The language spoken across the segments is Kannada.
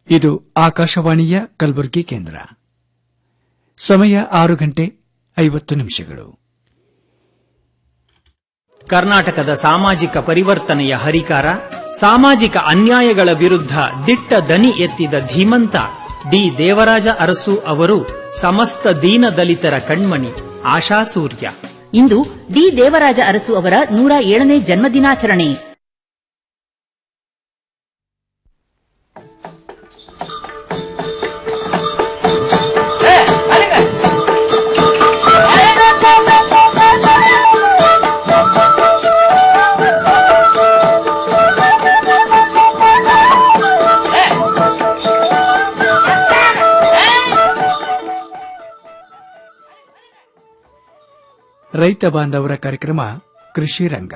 ಇದು ಆಕಾಶವಾಣಿಯ ಕಲಬುರಗಿ ಕೇಂದ್ರ ಸಮಯ ಆರು ಗಂಟೆ ಐವತ್ತು ನಿಮಿಷಗಳು ಕರ್ನಾಟಕದ ಸಾಮಾಜಿಕ ಪರಿವರ್ತನೆಯ ಹರಿಕಾರ ಸಾಮಾಜಿಕ ಅನ್ಯಾಯಗಳ ವಿರುದ್ಧ ದಿಟ್ಟ ದನಿ ಎತ್ತಿದ ಧೀಮಂತ ಡಿ ದೇವರಾಜ ಅರಸು ಅವರು ಸಮಸ್ತ ದೀನ ದಲಿತರ ಕಣ್ಮಣಿ ಆಶಾಸೂರ್ಯ ಇಂದು ಡಿ ದೇವರಾಜ ಅರಸು ಅವರ ನೂರ ಏಳನೇ ಜನ್ಮದಿನಾಚರಣೆ ರೈತ ಬಾಂಧವರ ಕಾರ್ಯಕ್ರಮ ಕೃಷಿ ರಂಗ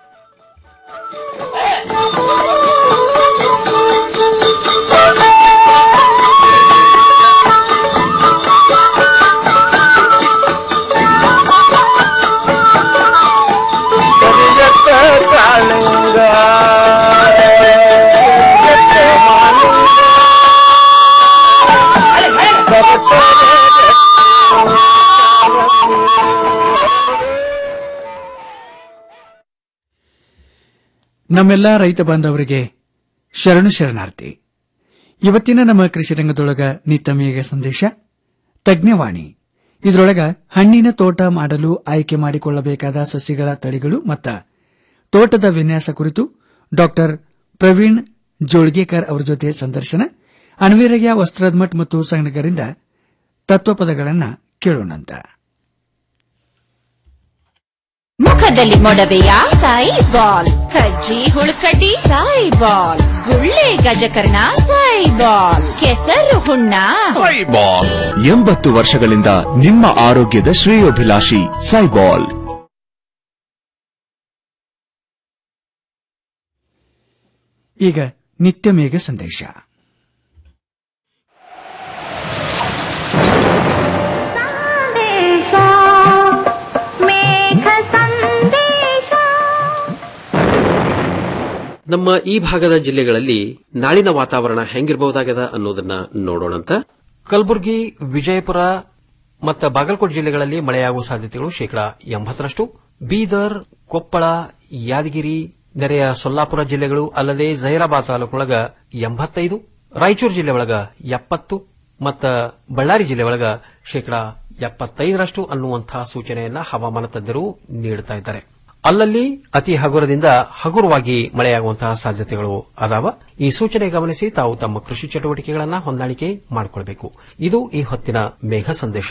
ಕರಿಯತ್ತ ಕಾಳಿಂಗ ಕರಿಯತ್ತ ಮಾಲಿಂಗ ನಮ್ಮೆಲ್ಲ ರೈತ ಬಾಂಧವರಿಗೆ ಶರಣು ಶರಣಾರ್ಥಿ ಇವತ್ತಿನ ನಮ್ಮ ಕೃಷಿ ರಂಗದೊಳಗ ನಿತ್ತಮೆಯ ಸಂದೇಶ ತಜ್ಞವಾಣಿ ಇದರೊಳಗ ಹಣ್ಣಿನ ತೋಟ ಮಾಡಲು ಆಯ್ಕೆ ಮಾಡಿಕೊಳ್ಳಬೇಕಾದ ಸಸಿಗಳ ತಳಿಗಳು ಮತ್ತ ತೋಟದ ವಿನ್ಯಾಸ ಕುರಿತು ಡಾಕ್ಟರ್ ಪ್ರವೀಣ್ ಜೋಳ್ಗೇಕರ್ ಅವರ ಜೊತೆ ಸಂದರ್ಶನ ಅಣವೀರಯ್ಯ ವಸ್ತ್ರದ್ಮಠ್ ಮತ್ತು ಸಂಗಡಿಗರಿಂದ ತತ್ವಪದಗಳನ್ನ ಕೇಳೋಣಂತ ಮುಖದಲ್ಲಿ ಮೊಡವೆಯ ಸಾಯಿ ಬಾಲ್ ಕಜ್ಜಿ ಹುಳುಕಡ್ಡಿ ಸಾಯಿ ಬಾಲ್ ಗುಳ್ಳೆ ಗಜಕರ್ಣ ಸಾಯಿ ಬಾಲ್ ಕೆಸರು ಹುಣ್ಣ ಸೈಬಾಲ್ ಎಂಬತ್ತು ವರ್ಷಗಳಿಂದ ನಿಮ್ಮ ಆರೋಗ್ಯದ ಶ್ರೇಯೋಭಿಲಾಷಿ ಸೈಬಾಲ್ ಈಗ ನಿತ್ಯ ಮೇಘ ಸಂದೇಶ ನಮ್ಮ ಈ ಭಾಗದ ಜಿಲ್ಲೆಗಳಲ್ಲಿ ನಾಳಿನ ವಾತಾವರಣ ಹೆಂಗಿರಬಹುದಾಗದ ಅನ್ನೋದನ್ನ ನೋಡೋಣಂತ ಕಲಬುರಗಿ ವಿಜಯಪುರ ಮತ್ತು ಬಾಗಲಕೋಟೆ ಜಿಲ್ಲೆಗಳಲ್ಲಿ ಮಳೆಯಾಗುವ ಸಾಧ್ಯತೆಗಳು ಶೇಕಡಾ ಎಂಬತ್ತರಷ್ಟು ಬೀದರ್ ಕೊಪ್ಪಳ ಯಾದಗಿರಿ ನೆರೆಯ ಸೊಲ್ಲಾಪುರ ಜಿಲ್ಲೆಗಳು ಅಲ್ಲದೆ ಜಹೀರಾಬಾದ್ ತಾಲೂಕೊಳಗ ಎಂಬತ್ತೈದು ರಾಯಚೂರು ಜಿಲ್ಲೆ ಒಳಗ ಎಪ್ಪತ್ತು ಮತ್ತು ಬಳ್ಳಾರಿ ಜಿಲ್ಲೆ ಒಳಗ ಶೇಕಡಾ ಎಪ್ಪತ್ತೈದರಷ್ಟು ಅನ್ನುವಂತಹ ಸೂಚನೆಯನ್ನ ಹವಾಮಾನ ತಜ್ಞರು ನೀಡುತ್ತಾ ಇದ್ದಾರೆ ಅಲ್ಲಲ್ಲಿ ಅತಿ ಹಗುರದಿಂದ ಹಗುರವಾಗಿ ಮಳೆಯಾಗುವಂತಹ ಸಾಧ್ಯತೆಗಳು ಅದಾವ ಈ ಸೂಚನೆ ಗಮನಿಸಿ ತಾವು ತಮ್ಮ ಕೃಷಿ ಚಟುವಟಿಕೆಗಳನ್ನು ಹೊಂದಾಣಿಕೆ ಮಾಡಿಕೊಳ್ಳಬೇಕು ಇದು ಈ ಹೊತ್ತಿನ ಮೇಘ ಸಂದೇಶ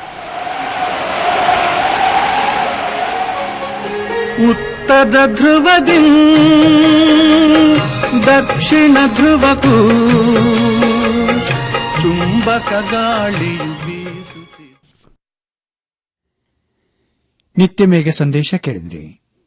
ಉತ್ತರ ಧ್ರುವದಿ ದಕ್ಷಿಣ ಧ್ರುವಕ್ಕೂ ಚುಂಬಕ ಗಾಳಿಯು ಬೀಸುತ್ತಿದೆ ನಿತ್ಯ ಮೇಘ ಸಂದೇಶ ಕೇಳಿದ್ರಿ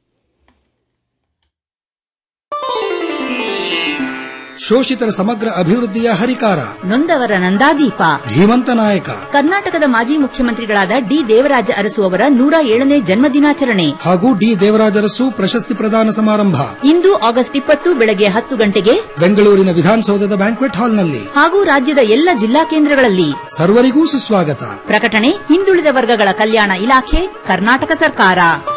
ಶೋಷಿತರ ಸಮಗ್ರ ಅಭಿವೃದ್ಧಿಯ ಹರಿಕಾರ ನೊಂದವರ ನಂದಾದೀಪ ಧೀಮಂತ ನಾಯಕ ಕರ್ನಾಟಕದ ಮಾಜಿ ಮುಖ್ಯಮಂತ್ರಿಗಳಾದ ಡಿ ದೇವರಾಜ ಅರಸು ಅವರ ನೂರ ಏಳನೇ ಜನ್ಮದಿನಾಚರಣೆ ಹಾಗೂ ಡಿ ದೇವರಾಜರಸು ಪ್ರಶಸ್ತಿ ಪ್ರದಾನ ಸಮಾರಂಭ ಇಂದು ಆಗಸ್ಟ್ ಇಪ್ಪತ್ತು ಬೆಳಗ್ಗೆ ಹತ್ತು ಗಂಟೆಗೆ ಬೆಂಗಳೂರಿನ ವಿಧಾನಸೌಧದ ಬ್ಯಾಂಕ್ವೆಟ್ ಹಾಲ್ನಲ್ಲಿ ಹಾಗೂ ರಾಜ್ಯದ ಎಲ್ಲ ಜಿಲ್ಲಾ ಕೇಂದ್ರಗಳಲ್ಲಿ ಸರ್ವರಿಗೂ ಸುಸ್ವಾಗತ ಪ್ರಕಟಣೆ ಹಿಂದುಳಿದ ವರ್ಗಗಳ ಕಲ್ಯಾಣ ಇಲಾಖೆ ಕರ್ನಾಟಕ ಸರ್ಕಾರ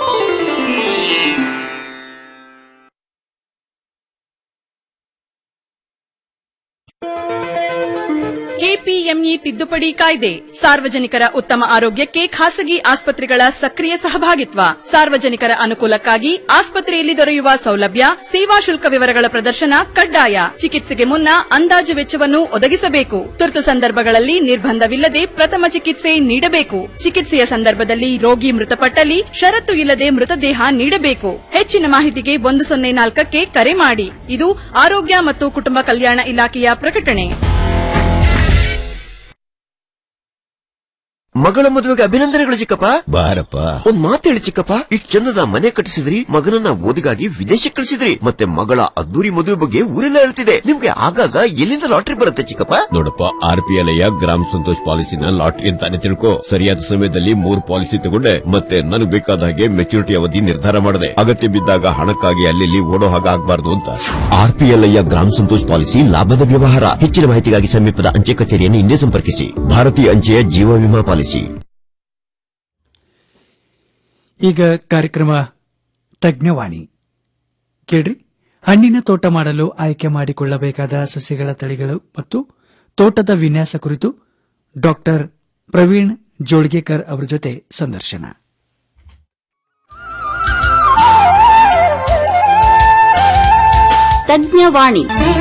ಕೆಪಿಎಂಇ ತಿದ್ದುಪಡಿ ಕಾಯ್ದೆ ಸಾರ್ವಜನಿಕರ ಉತ್ತಮ ಆರೋಗ್ಯಕ್ಕೆ ಖಾಸಗಿ ಆಸ್ಪತ್ರೆಗಳ ಸಕ್ರಿಯ ಸಹಭಾಗಿತ್ವ ಸಾರ್ವಜನಿಕರ ಅನುಕೂಲಕ್ಕಾಗಿ ಆಸ್ಪತ್ರೆಯಲ್ಲಿ ದೊರೆಯುವ ಸೌಲಭ್ಯ ಸೇವಾ ಶುಲ್ಕ ವಿವರಗಳ ಪ್ರದರ್ಶನ ಕಡ್ಡಾಯ ಚಿಕಿತ್ಸೆಗೆ ಮುನ್ನ ಅಂದಾಜು ವೆಚ್ಚವನ್ನು ಒದಗಿಸಬೇಕು ತುರ್ತು ಸಂದರ್ಭಗಳಲ್ಲಿ ನಿರ್ಬಂಧವಿಲ್ಲದೆ ಪ್ರಥಮ ಚಿಕಿತ್ಸೆ ನೀಡಬೇಕು ಚಿಕಿತ್ಸೆಯ ಸಂದರ್ಭದಲ್ಲಿ ರೋಗಿ ಮೃತಪಟ್ಟಲ್ಲಿ ಷರತ್ತು ಇಲ್ಲದೆ ಮೃತದೇಹ ನೀಡಬೇಕು ಹೆಚ್ಚಿನ ಮಾಹಿತಿಗೆ ಒಂದು ಸೊನ್ನೆ ನಾಲ್ಕಕ್ಕೆ ಕರೆ ಮಾಡಿ ಇದು ಆರೋಗ್ಯ ಮತ್ತು ಕುಟುಂಬ ಕಲ್ಯಾಣ ಇಲಾಖೆಯ ಪ್ರಕಟಣೆ ಮಗಳ ಮದುವೆಗೆ ಅಭಿನಂದನೆಗಳು ಚಿಕ್ಕಪ್ಪ ಬಾರಪ್ಪ ಒಂದ್ ಮಾತು ಹೇಳಿ ಚಿಕ್ಕಪ್ಪ ಇಷ್ಟ್ ಚಂದದ ಮನೆ ಕಟ್ಟಿಸಿದ್ರಿ ಮಗನನ್ನ ಓದಿಗಾಗಿ ವಿದೇಶಕ್ಕೆ ಕಳಿಸಿದ್ರಿ ಮತ್ತೆ ಮಗಳ ಅದ್ದೂರಿ ಮದುವೆ ಬಗ್ಗೆ ಊರೆಲ್ಲ ಹೇಳ್ತಿದೆ ನಿಮ್ಗೆ ಆಗಾಗ ಎಲ್ಲಿಂದ ಲಾಟ್ರಿ ಬರುತ್ತೆ ಚಿಕ್ಕಪ್ಪ ನೋಡಪ್ಪ ಆರ್ ಪಿ ಎಲ್ ಗ್ರಾಮ ಸಂತೋಷ್ ಪಾಲಿಸಿನ ಲಾಟ್ರಿ ಅಂತಾನೆ ತಿಳ್ಕೊ ಸರಿಯಾದ ಸಮಯದಲ್ಲಿ ಮೂರ್ ಪಾಲಿಸಿ ತಗೊಂಡೆ ಮತ್ತೆ ನನಗೆ ಬೇಕಾದ ಹಾಗೆ ಮೆಚುರಿಟಿ ಅವಧಿ ನಿರ್ಧಾರ ಮಾಡಿದೆ ಅಗತ್ಯ ಬಿದ್ದಾಗ ಹಣಕ್ಕಾಗಿ ಅಲ್ಲಿ ಓಡೋ ಹಾಗೆ ಆಗ್ಬಾರ್ದು ಅಂತ ಆರ್ ಪಿ ಎಲ್ ಗ್ರಾಮ ಸಂತೋಷ್ ಪಾಲಿಸಿ ಲಾಭದ ವ್ಯವಹಾರ ಹೆಚ್ಚಿನ ಮಾಹಿತಿಗಾಗಿ ಸಮೀಪದ ಅಂಚೆ ಕಚೇರಿಯನ್ನು ಹಿಂದೆ ಸಂಪರ್ಕಿಸಿ ಭಾರತೀಯ ಅಂಚೆಯ ಜೀವ ವಿಮಾ ಪಾಲಿಸಿ ಈಗ ಕಾರ್ಯಕ್ರಮ ತಜ್ಞವಾಣಿ ಕೇಳ್ರಿ ಹಣ್ಣಿನ ತೋಟ ಮಾಡಲು ಆಯ್ಕೆ ಮಾಡಿಕೊಳ್ಳಬೇಕಾದ ಸಸ್ಯಗಳ ತಳಿಗಳು ಮತ್ತು ತೋಟದ ವಿನ್ಯಾಸ ಕುರಿತು ಡಾಕ್ಟರ್ ಪ್ರವೀಣ್ ಜೋಳ್ಗೇಕರ್ ಅವರ ಜೊತೆ ಸಂದರ್ಶನ ತಜ್ಞವಾಣಿ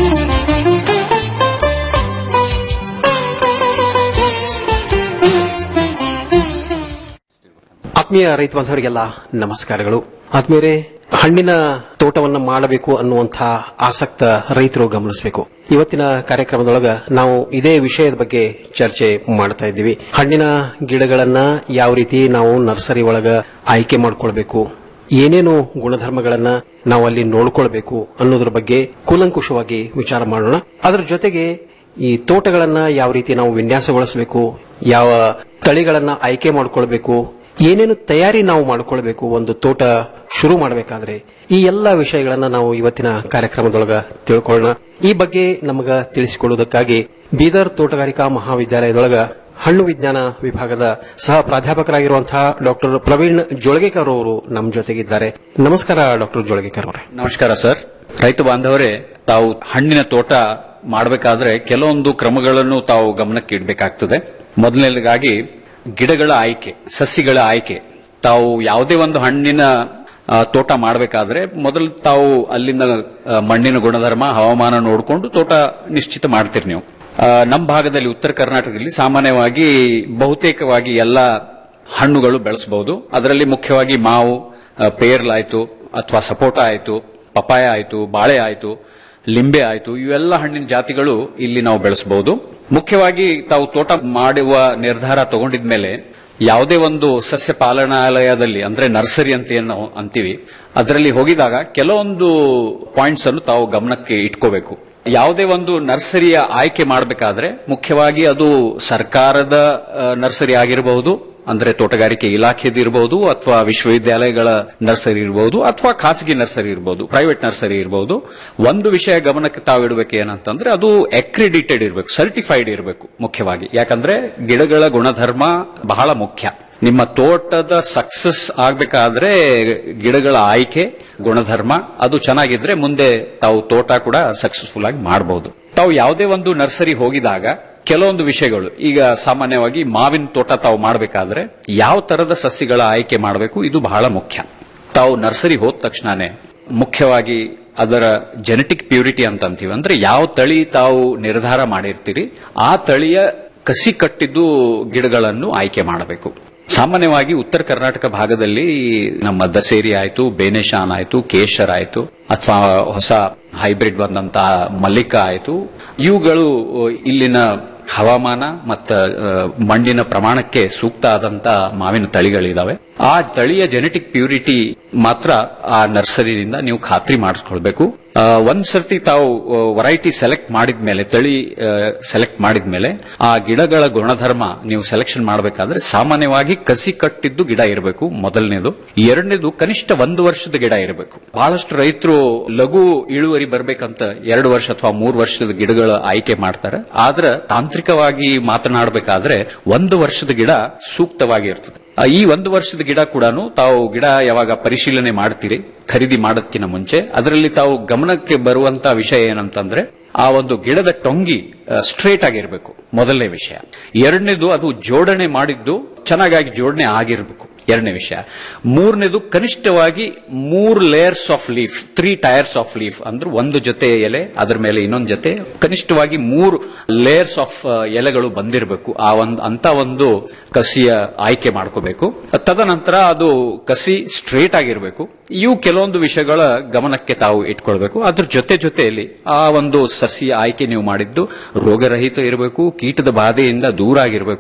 ಆತ್ಮೀಯ ರೈತ ಬಾಂಧವರಿಗೆಲ್ಲ ನಮಸ್ಕಾರಗಳು ಆತ್ಮೀಯರೇ ಹಣ್ಣಿನ ತೋಟವನ್ನ ಮಾಡಬೇಕು ಅನ್ನುವಂತಹ ಆಸಕ್ತ ರೈತರು ಗಮನಿಸಬೇಕು ಇವತ್ತಿನ ಕಾರ್ಯಕ್ರಮದೊಳಗ ನಾವು ಇದೇ ವಿಷಯದ ಬಗ್ಗೆ ಚರ್ಚೆ ಮಾಡ್ತಾ ಇದ್ದೀವಿ ಹಣ್ಣಿನ ಗಿಡಗಳನ್ನ ಯಾವ ರೀತಿ ನಾವು ನರ್ಸರಿ ಒಳಗ ಆಯ್ಕೆ ಮಾಡ್ಕೊಳ್ಬೇಕು ಏನೇನು ಗುಣಧರ್ಮಗಳನ್ನ ನಾವು ಅಲ್ಲಿ ನೋಡ್ಕೊಳ್ಬೇಕು ಅನ್ನೋದ್ರ ಬಗ್ಗೆ ಕೂಲಂಕುಷವಾಗಿ ವಿಚಾರ ಮಾಡೋಣ ಅದರ ಜೊತೆಗೆ ಈ ತೋಟಗಳನ್ನ ಯಾವ ರೀತಿ ನಾವು ವಿನ್ಯಾಸಗೊಳಿಸಬೇಕು ಯಾವ ತಳಿಗಳನ್ನ ಆಯ್ಕೆ ಮಾಡ್ಕೊಳ್ಬೇಕು ಏನೇನು ತಯಾರಿ ನಾವು ಮಾಡ್ಕೊಳ್ಬೇಕು ಒಂದು ತೋಟ ಶುರು ಮಾಡಬೇಕಾದ್ರೆ ಈ ಎಲ್ಲ ವಿಷಯಗಳನ್ನ ನಾವು ಇವತ್ತಿನ ಕಾರ್ಯಕ್ರಮದೊಳಗ ತಿಳ್ಕೊಳ್ಳೋಣ ಈ ಬಗ್ಗೆ ನಮಗ ತಿಳಿಸಿಕೊಡುವುದಕ್ಕಾಗಿ ಬೀದರ್ ತೋಟಗಾರಿಕಾ ಮಹಾವಿದ್ಯಾಲಯದೊಳಗ ಹಣ್ಣು ವಿಜ್ಞಾನ ವಿಭಾಗದ ಸಹ ಪ್ರಾಧ್ಯಾಪಕರಾಗಿರುವಂತಹ ಡಾಕ್ಟರ್ ಪ್ರವೀಣ್ ಜೋಳಗೇಕರ್ ಅವರು ನಮ್ಮ ಜೊತೆಗಿದ್ದಾರೆ ನಮಸ್ಕಾರ ಡಾಕ್ಟರ್ ಜೋಳಗೇಕರ್ ಅವರೇ ನಮಸ್ಕಾರ ಸರ್ ರೈತ ಬಾಂಧವರೇ ತಾವು ಹಣ್ಣಿನ ತೋಟ ಮಾಡಬೇಕಾದ್ರೆ ಕೆಲವೊಂದು ಕ್ರಮಗಳನ್ನು ತಾವು ಗಮನಕ್ಕೆ ಇಡಬೇಕಾಗ್ತದೆ ಮೊದಲನೇದಾಗಿ ಗಿಡಗಳ ಆಯ್ಕೆ ಸಸಿಗಳ ಆಯ್ಕೆ ತಾವು ಯಾವುದೇ ಒಂದು ಹಣ್ಣಿನ ಆ, ತೋಟ ಮಾಡಬೇಕಾದ್ರೆ ಮೊದಲು ತಾವು ಅಲ್ಲಿನ ಆ, ಮಣ್ಣಿನ ಗುಣಧರ್ಮ ಹವಾಮಾನ ನೋಡಿಕೊಂಡು ತೋಟ ನಿಶ್ಚಿತ ಮಾಡ್ತೀರಿ ನೀವು ಆ, ನಮ್ಮ ಭಾಗದಲ್ಲಿ ಉತ್ತರ ಕರ್ನಾಟಕದಲ್ಲಿ ಸಾಮಾನ್ಯವಾಗಿ ಬಹುತೇಕವಾಗಿ ಎಲ್ಲ ಹಣ್ಣುಗಳು ಬೆಳೆಸಬಹುದು ಅದರಲ್ಲಿ ಮುಖ್ಯವಾಗಿ ಮಾವು ಆ, ಪೇರ್ಲಾಯ್ತು ಅಥವಾ ಸಪೋಟ ಆಯ್ತು ಪಪಾಯ ಆಯ್ತು ಬಾಳೆ ಆಯ್ತು ಲಿಂಬೆ ಆಯ್ತು ಇವೆಲ್ಲ ಹಣ್ಣಿನ ಜಾತಿಗಳು ಇಲ್ಲಿ ನಾವು ಬೆಳೆಸಬಹುದು ಮುಖ್ಯವಾಗಿ ತಾವು ತೋಟ ಮಾಡುವ ನಿರ್ಧಾರ ತಗೊಂಡಿದ್ಮೇಲೆ ಯಾವುದೇ ಒಂದು ಸಸ್ಯ ಪಾಲನಾಲಯದಲ್ಲಿ ಅಂದ್ರೆ ನರ್ಸರಿ ಅಂತ ಏನು ನಾವು ಅಂತೀವಿ ಅದರಲ್ಲಿ ಹೋಗಿದಾಗ ಕೆಲವೊಂದು ಪಾಯಿಂಟ್ಸ್ ಅನ್ನು ತಾವು ಗಮನಕ್ಕೆ ಇಟ್ಕೋಬೇಕು ಯಾವುದೇ ಒಂದು ನರ್ಸರಿಯ ಆಯ್ಕೆ ಮಾಡಬೇಕಾದ್ರೆ ಮುಖ್ಯವಾಗಿ ಅದು ಸರ್ಕಾರದ ಆ, ನರ್ಸರಿ ಆಗಿರಬಹುದು ಅಂದ್ರೆ ತೋಟಗಾರಿಕೆ ಇಲಾಖೆದು ಇರಬಹುದು ಅಥವಾ ವಿಶ್ವವಿದ್ಯಾಲಯಗಳ ನರ್ಸರಿ ಇರಬಹುದು ಅಥವಾ ಖಾಸಗಿ ನರ್ಸರಿ ಇರಬಹುದು ಪ್ರೈವೇಟ್ ನರ್ಸರಿ ಇರಬಹುದು ಒಂದು ವಿಷಯ ಗಮನಕ್ಕೆ ತಾವು ಇಡಬೇಕು ಏನಂತಂದ್ರೆ ಅದು ಅಕ್ರಿಡಿಟೆಡ್ ಇರಬೇಕು ಸರ್ಟಿಫೈಡ್ ಇರಬೇಕು ಮುಖ್ಯವಾಗಿ ಯಾಕಂದ್ರೆ ಗಿಡಗಳ ಗುಣಧರ್ಮ ಬಹಳ ಮುಖ್ಯ ನಿಮ್ಮ ತೋಟದ ಸಕ್ಸಸ್ ಆಗ್ಬೇಕಾದ್ರೆ ಗಿಡಗಳ ಆಯ್ಕೆ ಗುಣಧರ್ಮ ಅದು ಚೆನ್ನಾಗಿದ್ರೆ ಮುಂದೆ ತಾವು ತೋಟ ಕೂಡ ಸಕ್ಸಸ್ಫುಲ್ ಆಗಿ ಮಾಡಬಹುದು ತಾವು ಯಾವುದೇ ಒಂದು ನರ್ಸರಿ ಹೋಗಿದಾಗ ಕೆಲವೊಂದು ವಿಷಯಗಳು ಈಗ ಸಾಮಾನ್ಯವಾಗಿ ಮಾವಿನ ತೋಟ ತಾವು ಮಾಡಬೇಕಾದ್ರೆ ಯಾವ ತರದ ಸಸ್ಯಗಳ ಆಯ್ಕೆ ಮಾಡಬೇಕು ಇದು ಬಹಳ ಮುಖ್ಯ ತಾವು ನರ್ಸರಿ ಹೋದ ತಕ್ಷಣನೇ ಮುಖ್ಯವಾಗಿ ಅದರ ಜೆನೆಟಿಕ್ ಪ್ಯೂರಿಟಿ ಅಂತ ಅಂತೀವಿ ಅಂದ್ರೆ ಯಾವ ತಳಿ ತಾವು ನಿರ್ಧಾರ ಮಾಡಿರ್ತೀರಿ ಆ ತಳಿಯ ಕಸಿ ಕಟ್ಟಿದ್ದು ಗಿಡಗಳನ್ನು ಆಯ್ಕೆ ಮಾಡಬೇಕು ಸಾಮಾನ್ಯವಾಗಿ ಉತ್ತರ ಕರ್ನಾಟಕ ಭಾಗದಲ್ಲಿ ನಮ್ಮ ದಸೇರಿ ಆಯ್ತು ಬೇನೆಶಾನ್ ಆಯ್ತು ಕೇಶರ್ ಆಯ್ತು ಅಥವಾ ಹೊಸ ಹೈಬ್ರಿಡ್ ಬಂದಂತ ಮಲ್ಲಿಕ ಆಯ್ತು ಇವುಗಳು ಇಲ್ಲಿನ ಹವಾಮಾನ ಮತ್ತ ಆ, ಮಣ್ಣಿನ ಪ್ರಮಾಣಕ್ಕೆ ಸೂಕ್ತ ಆದಂತ ಮಾವಿನ ತಳಿಗಳಿದಾವೆ ಆ ತಳಿಯ ಜೆನೆಟಿಕ್ ಪ್ಯೂರಿಟಿ ಮಾತ್ರ ಆ ನರ್ಸರಿಯಿಂದ ನೀವು ಖಾತ್ರಿ ಮಾಡಿಸ್ಕೊಳ್ಬೇಕು ಆ, ಒಂದ್ ಸರ್ತಿ ತಾವು ವೆರೈಟಿ ಸೆಲೆಕ್ಟ್ ಮಾಡಿದ್ಮೇಲೆ ತಳಿ ಸೆಲೆಕ್ಟ್ ಮಾಡಿದ್ಮೇಲೆ ಆ ಗಿಡಗಳ ಗುಣಧರ್ಮ ನೀವು ಸೆಲೆಕ್ಷನ್ ಮಾಡಬೇಕಾದ್ರೆ ಸಾಮಾನ್ಯವಾಗಿ ಕಸಿ ಕಟ್ಟಿದ್ದು ಗಿಡ ಇರಬೇಕು ಮೊದಲನೇದು ಎರಡನೇದು ಕನಿಷ್ಠ ಒಂದು ವರ್ಷದ ಗಿಡ ಇರಬೇಕು ಬಹಳಷ್ಟು ರೈತರು ಲಘು ಇಳುವರಿ ಬರ್ಬೇಕಂತ ಎರಡು ವರ್ಷ ಅಥವಾ ಮೂರು ವರ್ಷದ ಗಿಡಗಳ ಆಯ್ಕೆ ಮಾಡ್ತಾರೆ ಆದ್ರೆ ತಾಂತ್ರಿಕವಾಗಿ ಮಾತನಾಡಬೇಕಾದ್ರೆ ಒಂದು ವರ್ಷದ ಗಿಡ ಸೂಕ್ತವಾಗಿರ್ತದೆ ಆ, ಈ ಒಂದು ವರ್ಷದ ಗಿಡ ಕೂಡ ತಾವು ಗಿಡ ಯಾವಾಗ ಪರಿಶೀಲನೆ ಮಾಡ್ತೀರಿ ಖರೀದಿ ಮಾಡೋದಕ್ಕಿಂತ ಮುಂಚೆ ಅದರಲ್ಲಿ ತಾವು ಗಮನಕ್ಕೆ ಬರುವಂತ ವಿಷಯ ಏನಂತಂದ್ರೆ ಆ ಒಂದು ಗಿಡದ ಟೊಂಗಿ ಸ್ಟ್ರೇಟ್ ಆಗಿರ್ಬೇಕು ಮೊದಲನೇ ವಿಷಯ ಎರಡನೇದು ಅದು ಜೋಡಣೆ ಮಾಡಿದ್ದು ಚೆನ್ನಾಗಾಗಿ ಜೋಡಣೆ ಆಗಿರ್ಬೇಕು ಎರಡನೇ ವಿಷಯ ಮೂರನೇದು ಕನಿಷ್ಠವಾಗಿ ಮೂರ್ layers of leaf three tiers of leaf ಅಂದ್ರೆ ಒಂದು ಜೊತೆ ಎಲೆ ಅದ್ರ ಮೇಲೆ ಇನ್ನೊಂದು ಜೊತೆ ಕನಿಷ್ಠವಾಗಿ ಮೂರು ಲೇಯರ್ಸ್ ಆಫ್ ಎಲೆಗಳು ಬಂದಿರಬೇಕು ಆ ಒಂದು ಅಂತ ಒಂದು ಕಸಿಯ ಆಯ್ಕೆ ಮಾಡ್ಕೋಬೇಕು ತದನಂತರ ಅದು ಕಸಿ ಸ್ಟ್ರೇಟ್ ಆಗಿರಬೇಕು ಇವು ಕೆಲವೊಂದು ವಿಷಯಗಳ ಗಮನಕ್ಕೆ ತಾವು ಇಟ್ಕೊಳ್ಬೇಕು ಅದ್ರ ಜೊತೆ ಜೊತೆಯಲ್ಲಿ ಆ ಒಂದು ಸಸ್ಯ ಆಯ್ಕೆ ನೀವು ಮಾಡಿದ್ದು ರೋಗರಹಿತ ಇರಬೇಕು ಕೀಟದ ಬಾಧೆಯಿಂದ ದೂರ ಆಗಿರಬೇಕು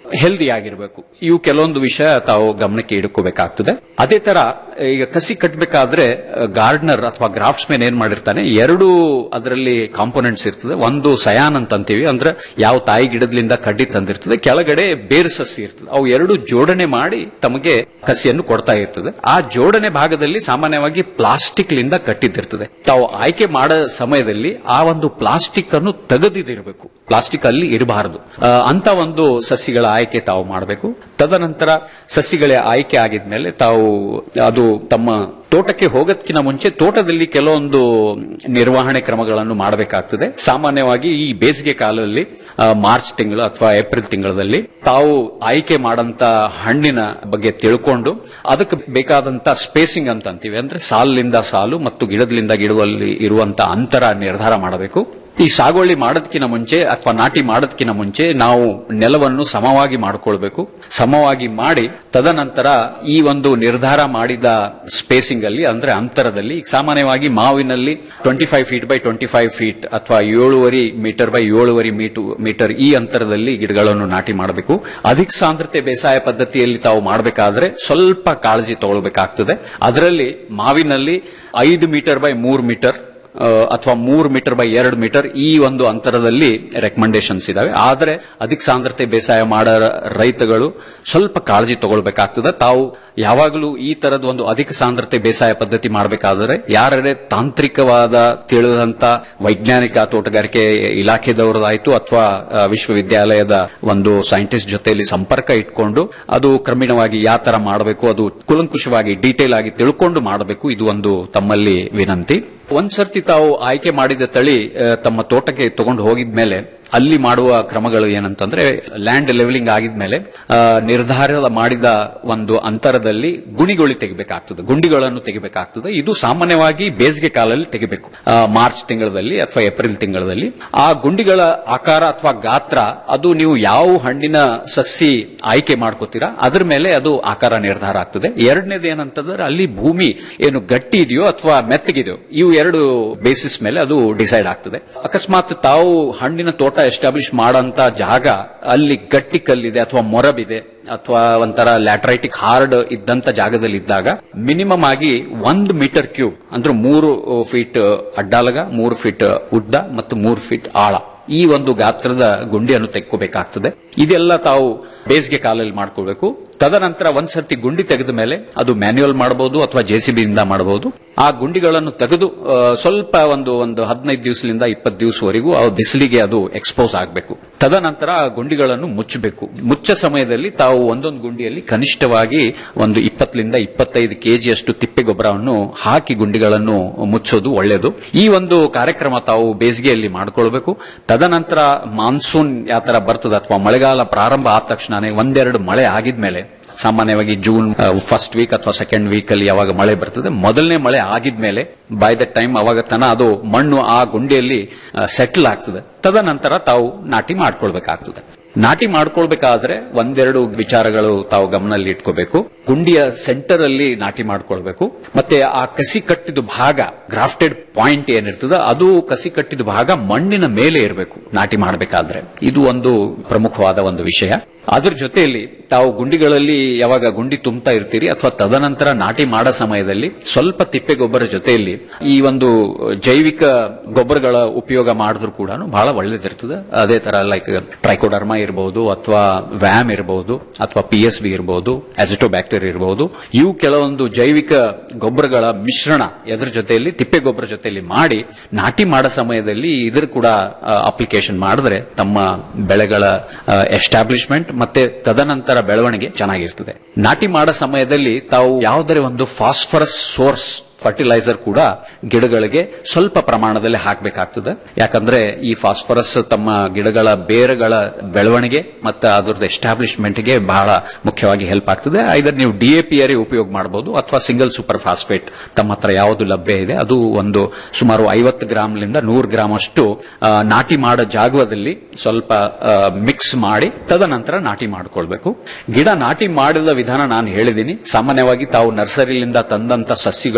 ಹೆಲ್ದಿ ಆಗಿರಬೇಕು ಇವು ಕೆಲವೊಂದು ವಿಷಯ ತಾವು ಗಮನಕ್ಕೆ ಇಟ್ಕೋಬೇಕಾಗ್ತದೆ ಅದೇ ತರ ಈಗ ಕಸಿ ಕಟ್ಟಬೇಕಾದ್ರೆ ಗಾರ್ಡನರ್ ಅಥವಾ ಗ್ರಾಫ್ಟ್ಸ್ ಮ್ಯಾನ್ ಏನ್ ಮಾಡಿರ್ತಾನೆ ಎರಡು ಅದರಲ್ಲಿ ಕಾಂಪೋನೆಂಟ್ಸ್ ಇರ್ತದೆ ಒಂದು ಸಯಾನ್ ಅಂತ ಅಂತೀವಿ ಅಂದ್ರೆ ಯಾವ ತಾಯಿ ಗಿಡದಿಂದ ಕಡ್ಡಿ ತಂದಿರ್ತದೆ ಕೆಳಗಡೆ ಬೇರು ಸಸಿ ಇರ್ತದೆ ಅವು ಎರಡು ಜೋಡಣೆ ಮಾಡಿ ತಮಗೆ ಕಸಿಯನ್ನು ಕೊಡ್ತಾ ಇರ್ತದೆ ಆ ಜೋಡಣೆ ಭಾಗದಲ್ಲಿ ಸಾಮಾನ್ಯವಾಗಿ ಪ್ಲಾಸ್ಟಿಕ್ ಲಿಂದ ಕಟ್ಟಿದ್ದಿರ್ತದೆ ತಾವು ಆಯ್ಕೆ ಮಾಡೋ ಸಮಯದಲ್ಲಿ ಆ ಒಂದು ಪ್ಲಾಸ್ಟಿಕ್ ಅನ್ನು ತೆಗೆದಿದಿರಬೇಕು ಪ್ಲಾಸ್ಟಿಕ್ ಅಲ್ಲಿ ಇರಬಾರದು ಅಂತ ಒಂದು ಸಸಿಗಳ ಆಯ್ಕೆ ತಾವು ಮಾಡಬೇಕು ತದನಂತರ ಸಸಿಗಳ ಆಯ್ಕೆ ಆಗಿದ್ಮೇಲೆ ತಾವು ಅದು ತಮ್ಮ ತೋಟಕ್ಕೆ ಹೋಗೋದಕ್ಕಿಂತ ಮುಂಚೆ ತೋಟದಲ್ಲಿ ಕೆಲವೊಂದು ನಿರ್ವಹಣೆ ಕ್ರಮಗಳನ್ನು ಮಾಡಬೇಕಾಗ್ತದೆ ಸಾಮಾನ್ಯವಾಗಿ ಈ ಬೇಸಿಗೆ ಕಾಲದಲ್ಲಿ ಆ, ಮಾರ್ಚ್ ತಿಂಗಳು ಅಥವಾ ಏಪ್ರಿಲ್ ತಿಂಗಳಲ್ಲಿ ತಾವು ಆಯ್ಕೆ ಮಾಡಂತ ಹಣ್ಣಿನ ಬಗ್ಗೆ ತಿಳ್ಕೊಂಡು ಅದಕ್ಕೆ ಬೇಕಾದಂತ ಸ್ಪೇಸಿಂಗ್ ಅಂತ ಅಂತೀವಿ ಅಂದ್ರೆ ಸಾಲಿನಿಂದ ಸಾಲು ಮತ್ತು ಗಿಡದಿಂದ ಗಿಡದಲ್ಲಿ ಇರುವಂತ ಅಂತರ ನಿರ್ಧಾರ ಮಾಡಬೇಕು ಈ ಸಾಗುವಳಿ ಮಾಡೋದಕ್ಕಿಂತ ಮುಂಚೆ ಅಥವಾ ನಾಟಿ ಮಾಡೋದಕ್ಕಿಂತ ಮುಂಚೆ ನಾವು ನೆಲವನ್ನು ಸಮವಾಗಿ ಮಾಡಿಕೊಳ್ಬೇಕು ಸಮವಾಗಿ ಮಾಡಿ ತದನಂತರ ಈ ಒಂದು ನಿರ್ಧಾರ ಮಾಡಿದ ಸ್ಪೇಸಿಂಗ್ ಅಲ್ಲಿ ಅಂದ್ರೆ ಅಂತರದಲ್ಲಿ ಈಗ ಸಾಮಾನ್ಯವಾಗಿ ಮಾವಿನಲ್ಲಿ twenty five feet by twenty five feet ಅಥವಾ ಏಳುವರಿ ಮೀಟರ್ ಬೈ ಏಳುವರಿ ಮೀಟರ್ ಈ ಅಂತರದಲ್ಲಿ ಗಿಡಗಳನ್ನು ನಾಟಿ ಮಾಡಬೇಕು ಅಧಿಕ ಸಾಂದ್ರತೆ ಬೇಸಾಯ ಪದ್ಧತಿಯಲ್ಲಿ ತಾವು ಮಾಡಬೇಕಾದ್ರೆ ಸ್ವಲ್ಪ ಕಾಳಜಿ ತಗೊಳ್ಬೇಕಾಗ್ತದೆ ಅದರಲ್ಲಿ ಮಾವಿನಲ್ಲಿ ಐದು ಮೀಟರ್ ಬೈ ಮೂರು ಮೀಟರ್ ಅಥವಾ ಮೂರು ಮೀಟರ್ ಬೈ ಎರಡು ಮೀಟರ್ ಈ ಒಂದು ಅಂತರದಲ್ಲಿ ರೆಕಮೆಂಡೇಶನ್ಸ್ ಇದಾವೆ ಆದರೆ ಅಧಿಕ ಸಾಂದ್ರತೆ ಬೇಸಾಯ ಮಾಡೋ ರೈತಗಳು ಸ್ವಲ್ಪ ಕಾಳಜಿ ತಗೊಳ್ಬೇಕಾಗ್ತದೆ ತಾವು ಯಾವಾಗಲೂ ಈ ತರದ ಒಂದು ಅಧಿಕ ಸಾಂದ್ರತೆ ಬೇಸಾಯ ಪದ್ಧತಿ ಮಾಡಬೇಕಾದ್ರೆ ಯಾರೇ ತಾಂತ್ರಿಕವಾದ ತಿಳಿದಂತ ವೈಜ್ಞಾನಿಕ ತೋಟಗಾರಿಕೆ ಇಲಾಖೆದವರದಾಯ್ತು ಅಥವಾ ಆ, ವಿಶ್ವವಿದ್ಯಾಲಯದ ಒಂದು ಸೈಂಟಿಸ್ಟ್ ಜೊತೆಯಲ್ಲಿ ಸಂಪರ್ಕ ಇಟ್ಕೊಂಡು ಅದು ಕ್ರಮೇಣವಾಗಿ ಯಾವ ತರ ಮಾಡಬೇಕು ಅದು ಕುಲಂಕುಷವಾಗಿ ಡೀಟೇಲ್ ಆಗಿ ತಿಳ್ಕೊಂಡು ಮಾಡಬೇಕು ಇದು ಒಂದು ತಮ್ಮಲ್ಲಿ ವಿನಂತಿ ಒಂದ್ಸರ್ತಿ ತಾವು ಆಯ್ಕೆ ಮಾಡಿದ ತಳಿ ಆ, ತಮ್ಮ ತೋಟಕ್ಕೆ ತಗೊಂಡು ಹೋಗಿದ್ಮೇಲೆ ಅಲ್ಲಿ ಮಾಡುವ ಕ್ರಮಗಳು ಏನಂತಂದ್ರೆ ಲ್ಯಾಂಡ್ ಲೆವೆಲಿಂಗ್ ಆಗಿದ್ಮೇಲೆ ಆ, ನಿರ್ಧಾರ ಮಾಡಿದ ಒಂದು ಅಂತರದಲ್ಲಿ ಗುಣಿಗಳು ತೆಗಿಬೇಕಾಗ್ತದೆ ಗುಂಡಿಗಳನ್ನು ತೆಗಿಬೇಕಾಗ್ತದೆ ಇದು ಸಾಮಾನ್ಯವಾಗಿ ಬೇಸಿಗೆ ಕಾಲದಲ್ಲಿ ತೆಗಿಬೇಕು ಆ, ಮಾರ್ಚ್ ತಿಂಗಳಲ್ಲಿ ಅಥವಾ ಏಪ್ರಿಲ್ ತಿಂಗಳಲ್ಲಿ ಆ ಗುಂಡಿಗಳ ಆಕಾರ ಅಥವಾ ಗಾತ್ರ ಅದು ನೀವು ಯಾವ ಹಣ್ಣಿನ ಸಸಿ ಆಯ್ಕೆ ಮಾಡ್ಕೋತೀರಾ ಅದ್ರ ಮೇಲೆ ಅದು ಆಕಾರ ನಿರ್ಧಾರ ಆಗ್ತದೆ ಎರಡನೇದು ಏನಂತಂದ್ರೆ ಅಲ್ಲಿ ಭೂಮಿ ಏನು ಗಟ್ಟಿ ಇದೆಯೋ ಅಥವಾ ಮೆತ್ತಗಿದೆಯೋ ಇವು ಎರಡು ಬೇಸಿಸ್ ಮೇಲೆ ಅದು ಡಿಸೈಡ್ ಆಗ್ತದೆ ಅಕಸ್ಮಾತ್ ತಾವು ಹಣ್ಣಿನ ತೋಟ ಎಸ್ಟಾಬ್ಲಿಷ್ ಮಾಡಂತ ಜಾಗ ಅಲ್ಲಿ ಗಟ್ಟಿ ಕಲ್ಲಿದೆ ಅಥವಾ ಮೊರಬಿದೆ ಅಥವಾ ಒಂಥರ ಲ್ಯಾಟ್ರೈಟಿಕ್ ಹಾರ್ಡ್ ಇದ್ದಂತ ಜಾಗದಲ್ಲಿ ಇದ್ದಾಗ ಮಿನಿಮಮ್ ಆಗಿ ಒಂದು ಮೀಟರ್ ಕ್ಯೂಬ್ ಅಂದ್ರೆ ಮೂರು ಫೀಟ್ ಅಡ್ಡಾಲಗ ಮೂರು ಫೀಟ್ ಉದ್ದ ಮತ್ತು ಮೂರು ಫೀಟ್ ಆಳ ಈ ಒಂದು ಗಾತ್ರದ ಗುಂಡಿಯನ್ನು ತೆಕ್ಕೋಬೇಕಾಗ್ತದೆ ಇದೆಲ್ಲ ತಾವು ಬೇಸಿಗೆ ಕಾಲದಲ್ಲಿ ಮಾಡ್ಕೊಳ್ಬೇಕು ತದನಂತರ ಒಂದ್ಸರ್ತಿ ಗುಂಡಿ ತೆಗೆದ ಮೇಲೆ ಅದು ಮ್ಯಾನ್ಯುಯಲ್ ಮಾಡಬಹುದು ಅಥವಾ ಜೆಸಿಬಿ ಇಂದ ಮಾಡಬಹುದು ಆ ಗುಂಡಿಗಳನ್ನು ತೆಗೆದು ಆ, ಸ್ವಲ್ಪ ಒಂದು ಒಂದು ಹದಿನೈದು ದಿವಸದಿಂದ ಇಪ್ಪತ್ತು ದಿವಸವರೆಗೂ ಆ ಬಿಸಿಲಿಗೆ ಅದು ಎಕ್ಸ್ಪೋಸ್ ಆಗಬೇಕು ತದನಂತರ ಆ ಗುಂಡಿಗಳನ್ನು ಮುಚ್ಚಬೇಕು ಮುಚ್ಚ ಸಮಯದಲ್ಲಿ ತಾವು ಒಂದೊಂದು ಗುಂಡಿಯಲ್ಲಿ ಕನಿಷ್ಠವಾಗಿ ಒಂದು ಇಪ್ಪತ್ತರಿಂದ ಇಪ್ಪತ್ತೈದು ಕೆಜಿಯಷ್ಟು ತಿಪ್ಪೆ ಗೊಬ್ಬರವನ್ನು ಹಾಕಿ ಗುಂಡಿಗಳನ್ನು ಮುಚ್ಚೋದು ಒಳ್ಳೆಯದು ಈ ಒಂದು ಕಾರ್ಯಕ್ರಮ ತಾವು ಬೇಸಿಗೆಯಲ್ಲಿ ಮಾಡಿಕೊಳ್ಬೇಕು ತದನಂತರ ಮಾನ್ಸೂನ್ ಯಾವ ತರ ಬರ್ತದೆ ಅಥವಾ ಮಳೆಗಾಲ ಪ್ರಾರಂಭ ಆದ ತಕ್ಷಣನೇ ಒಂದೆರಡು ಮಳೆ ಆಗಿದ್ಮೇಲೆ ಸಾಮಾನ್ಯವಾಗಿ ಜೂನ್ ಫಸ್ಟ್ ವೀಕ್ ಅಥವಾ ಸೆಕೆಂಡ್ ವೀಕ್ ಅಲ್ಲಿ ಯಾವಾಗ ಮಳೆ ಬರ್ತದೆ ಮೊದಲನೇ ಮಳೆ ಆಗಿದ್ಮೇಲೆ ಬೈ ದ ಟೈಮ್ ಅವಾಗ ತನ ಅದು ಮಣ್ಣು ಆ ಗುಂಡಿಯಲ್ಲಿ ಸೆಟಲ್ ಆಗ್ತದೆ ತದನಂತರ ತಾವು ನಾಟಿ ಮಾಡ್ಕೊಳ್ಬೇಕಾಗ್ತದೆ ನಾಟಿ ಮಾಡ್ಕೊಳ್ಬೇಕಾದ್ರೆ ಒಂದೆರಡು ವಿಚಾರಗಳು ತಾವು ಗಮನದಲ್ಲಿ ಇಟ್ಕೋಬೇಕು ಗುಂಡಿಯ ಸೆಂಟರ್ ಅಲ್ಲಿ ನಾಟಿ ಮಾಡ್ಕೊಳ್ಬೇಕು ಮತ್ತೆ ಆ ಕಸಿ ಕಟ್ಟಿದ ಭಾಗ ಗ್ರಾಫ್ಟೆಡ್ ಪಾಯಿಂಟ್ ಏನಿರ್ತದ ಅದು ಕಸಿ ಕಟ್ಟಿದ ಭಾಗ ಮಣ್ಣಿನ ಮೇಲೆ ಇರಬೇಕು ನಾಟಿ ಮಾಡಬೇಕಾದ್ರೆ ಇದು ಒಂದು ಪ್ರಮುಖವಾದ ಒಂದು ವಿಷಯ ಅದ್ರ ಜೊತೆಯಲ್ಲಿ ತಾವು ಗುಂಡಿಗಳಲ್ಲಿ ಯಾವಾಗ ಗುಂಡಿ ತುಂಬ್ತಾ ಇರ್ತೀರಿ ಅಥವಾ ತದನಂತರ ನಾಟಿ ಮಾಡೋ ಸಮಯದಲ್ಲಿ ಸ್ವಲ್ಪ ತಿಪ್ಪೆ ಗೊಬ್ಬರ ಜೊತೆಯಲ್ಲಿ ಈ ಒಂದು ಜೈವಿಕ ಗೊಬ್ಬರಗಳ ಉಪಯೋಗ ಮಾಡಿದ್ರು ಕೂಡ ಬಹಳ ಒಳ್ಳೇದಿರ್ತದೆ ಅದೇ ತರ ಲೈಕ್ ಟ್ರೈಕೋಡರ್ಮಾ ಇರಬಹುದು ಅಥವಾ ವ್ಯಾಮ್ ಇರಬಹುದು ಅಥವಾ ಪಿ ಎಸ್ ಬಿ ಇರಬಹುದು ಬ್ಯಾಕ್ಟೀರಿಯಾ ಇರಬಹುದು ಇವು ಕೆಲವೊಂದು ಜೈವಿಕ ಗೊಬ್ಬರಗಳ ಮಿಶ್ರಣ ಎದ್ರ ಜೊತೆಯಲ್ಲಿ ತಿಪ್ಪೆ ಗೊಬ್ಬರ ಜೊತೆಯಲ್ಲಿ ಮಾಡಿ ನಾಟಿ ಮಾಡೋ ಸಮಯದಲ್ಲಿ ಇದ್ರ ಕೂಡ ಅಪ್ಲಿಕೇಶನ್ ಮಾಡಿದ್ರೆ ತಮ್ಮ ಬೆಳೆಗಳ ಎಸ್ಟಾಬ್ಲಿಷ್ಮೆಂಟ್ ಮತ್ತೆ ತದನಂತರ ಬೆಳವಣಿಗೆ ಚೆನ್ನಾಗಿರ್ತದೆ ನಾಟಿ ಮಾಡೋ ಸಮಯದಲ್ಲಿ ತಾವು ಯಾವುದೇ ಒಂದು ಫಾಸ್ಫರಸ್ ಸೋರ್ಸ್ ಫರ್ಟಿಲೈಸರ್ ಕೂಡ ಗಿಡಗಳಿಗೆ ಸ್ವಲ್ಪ ಪ್ರಮಾಣದಲ್ಲಿ ಹಾಕಬೇಕಾಗ್ತದೆ ಯಾಕಂದ್ರೆ ಈ ಫಾಸ್ಫರಸ್ ತಮ್ಮ ಗಿಡಗಳ ಬೇರುಗಳ ಬೆಳವಣಿಗೆ ಮತ್ತು ಅದರದ್ದು ಎಸ್ಟಾಬ್ಲಿಷ್ಮೆಂಟ್ಗೆ ಬಹಳ ಮುಖ್ಯವಾಗಿ ಹೆಲ್ಪ್ ಆಗ್ತದೆ ಐದರ್ ನೀವು ಡಿಎಪಿಆರ್ ಉಪಯೋಗ ಮಾಡಬಹುದು ಅಥವಾ ಸಿಂಗಲ್ ಸೂಪರ್ ಫಾಸ್ಫೇಟ್ ತಮ್ಮ ಹತ್ರ ಯಾವುದು ಲಭ್ಯ ಇದೆ ಅದು ಒಂದು ಸುಮಾರು ಐವತ್ತು ಗ್ರಾಮ್ಲಿಂದ ನೂರು ಗ್ರಾಮ್ ಅಷ್ಟು ಆ, ನಾಟಿ ಮಾಡೋ ಜಾಗದಲ್ಲಿ ಸ್ವಲ್ಪ ಮಿಕ್ಸ್ ಮಾಡಿ ತದನಂತರ ನಾಟಿ ಮಾಡ್ಕೊಳ್ಬೇಕು ಗಿಡ ನಾಟಿ ಮಾಡಿದ ವಿಧಾನ ನಾನು ಹೇಳಿದ್ದೀನಿ ಸಾಮಾನ್ಯವಾಗಿ ತಾವು ನರ್ಸರಿಲಿಂದ ತಂದಂತ ಸಸಿಗಳು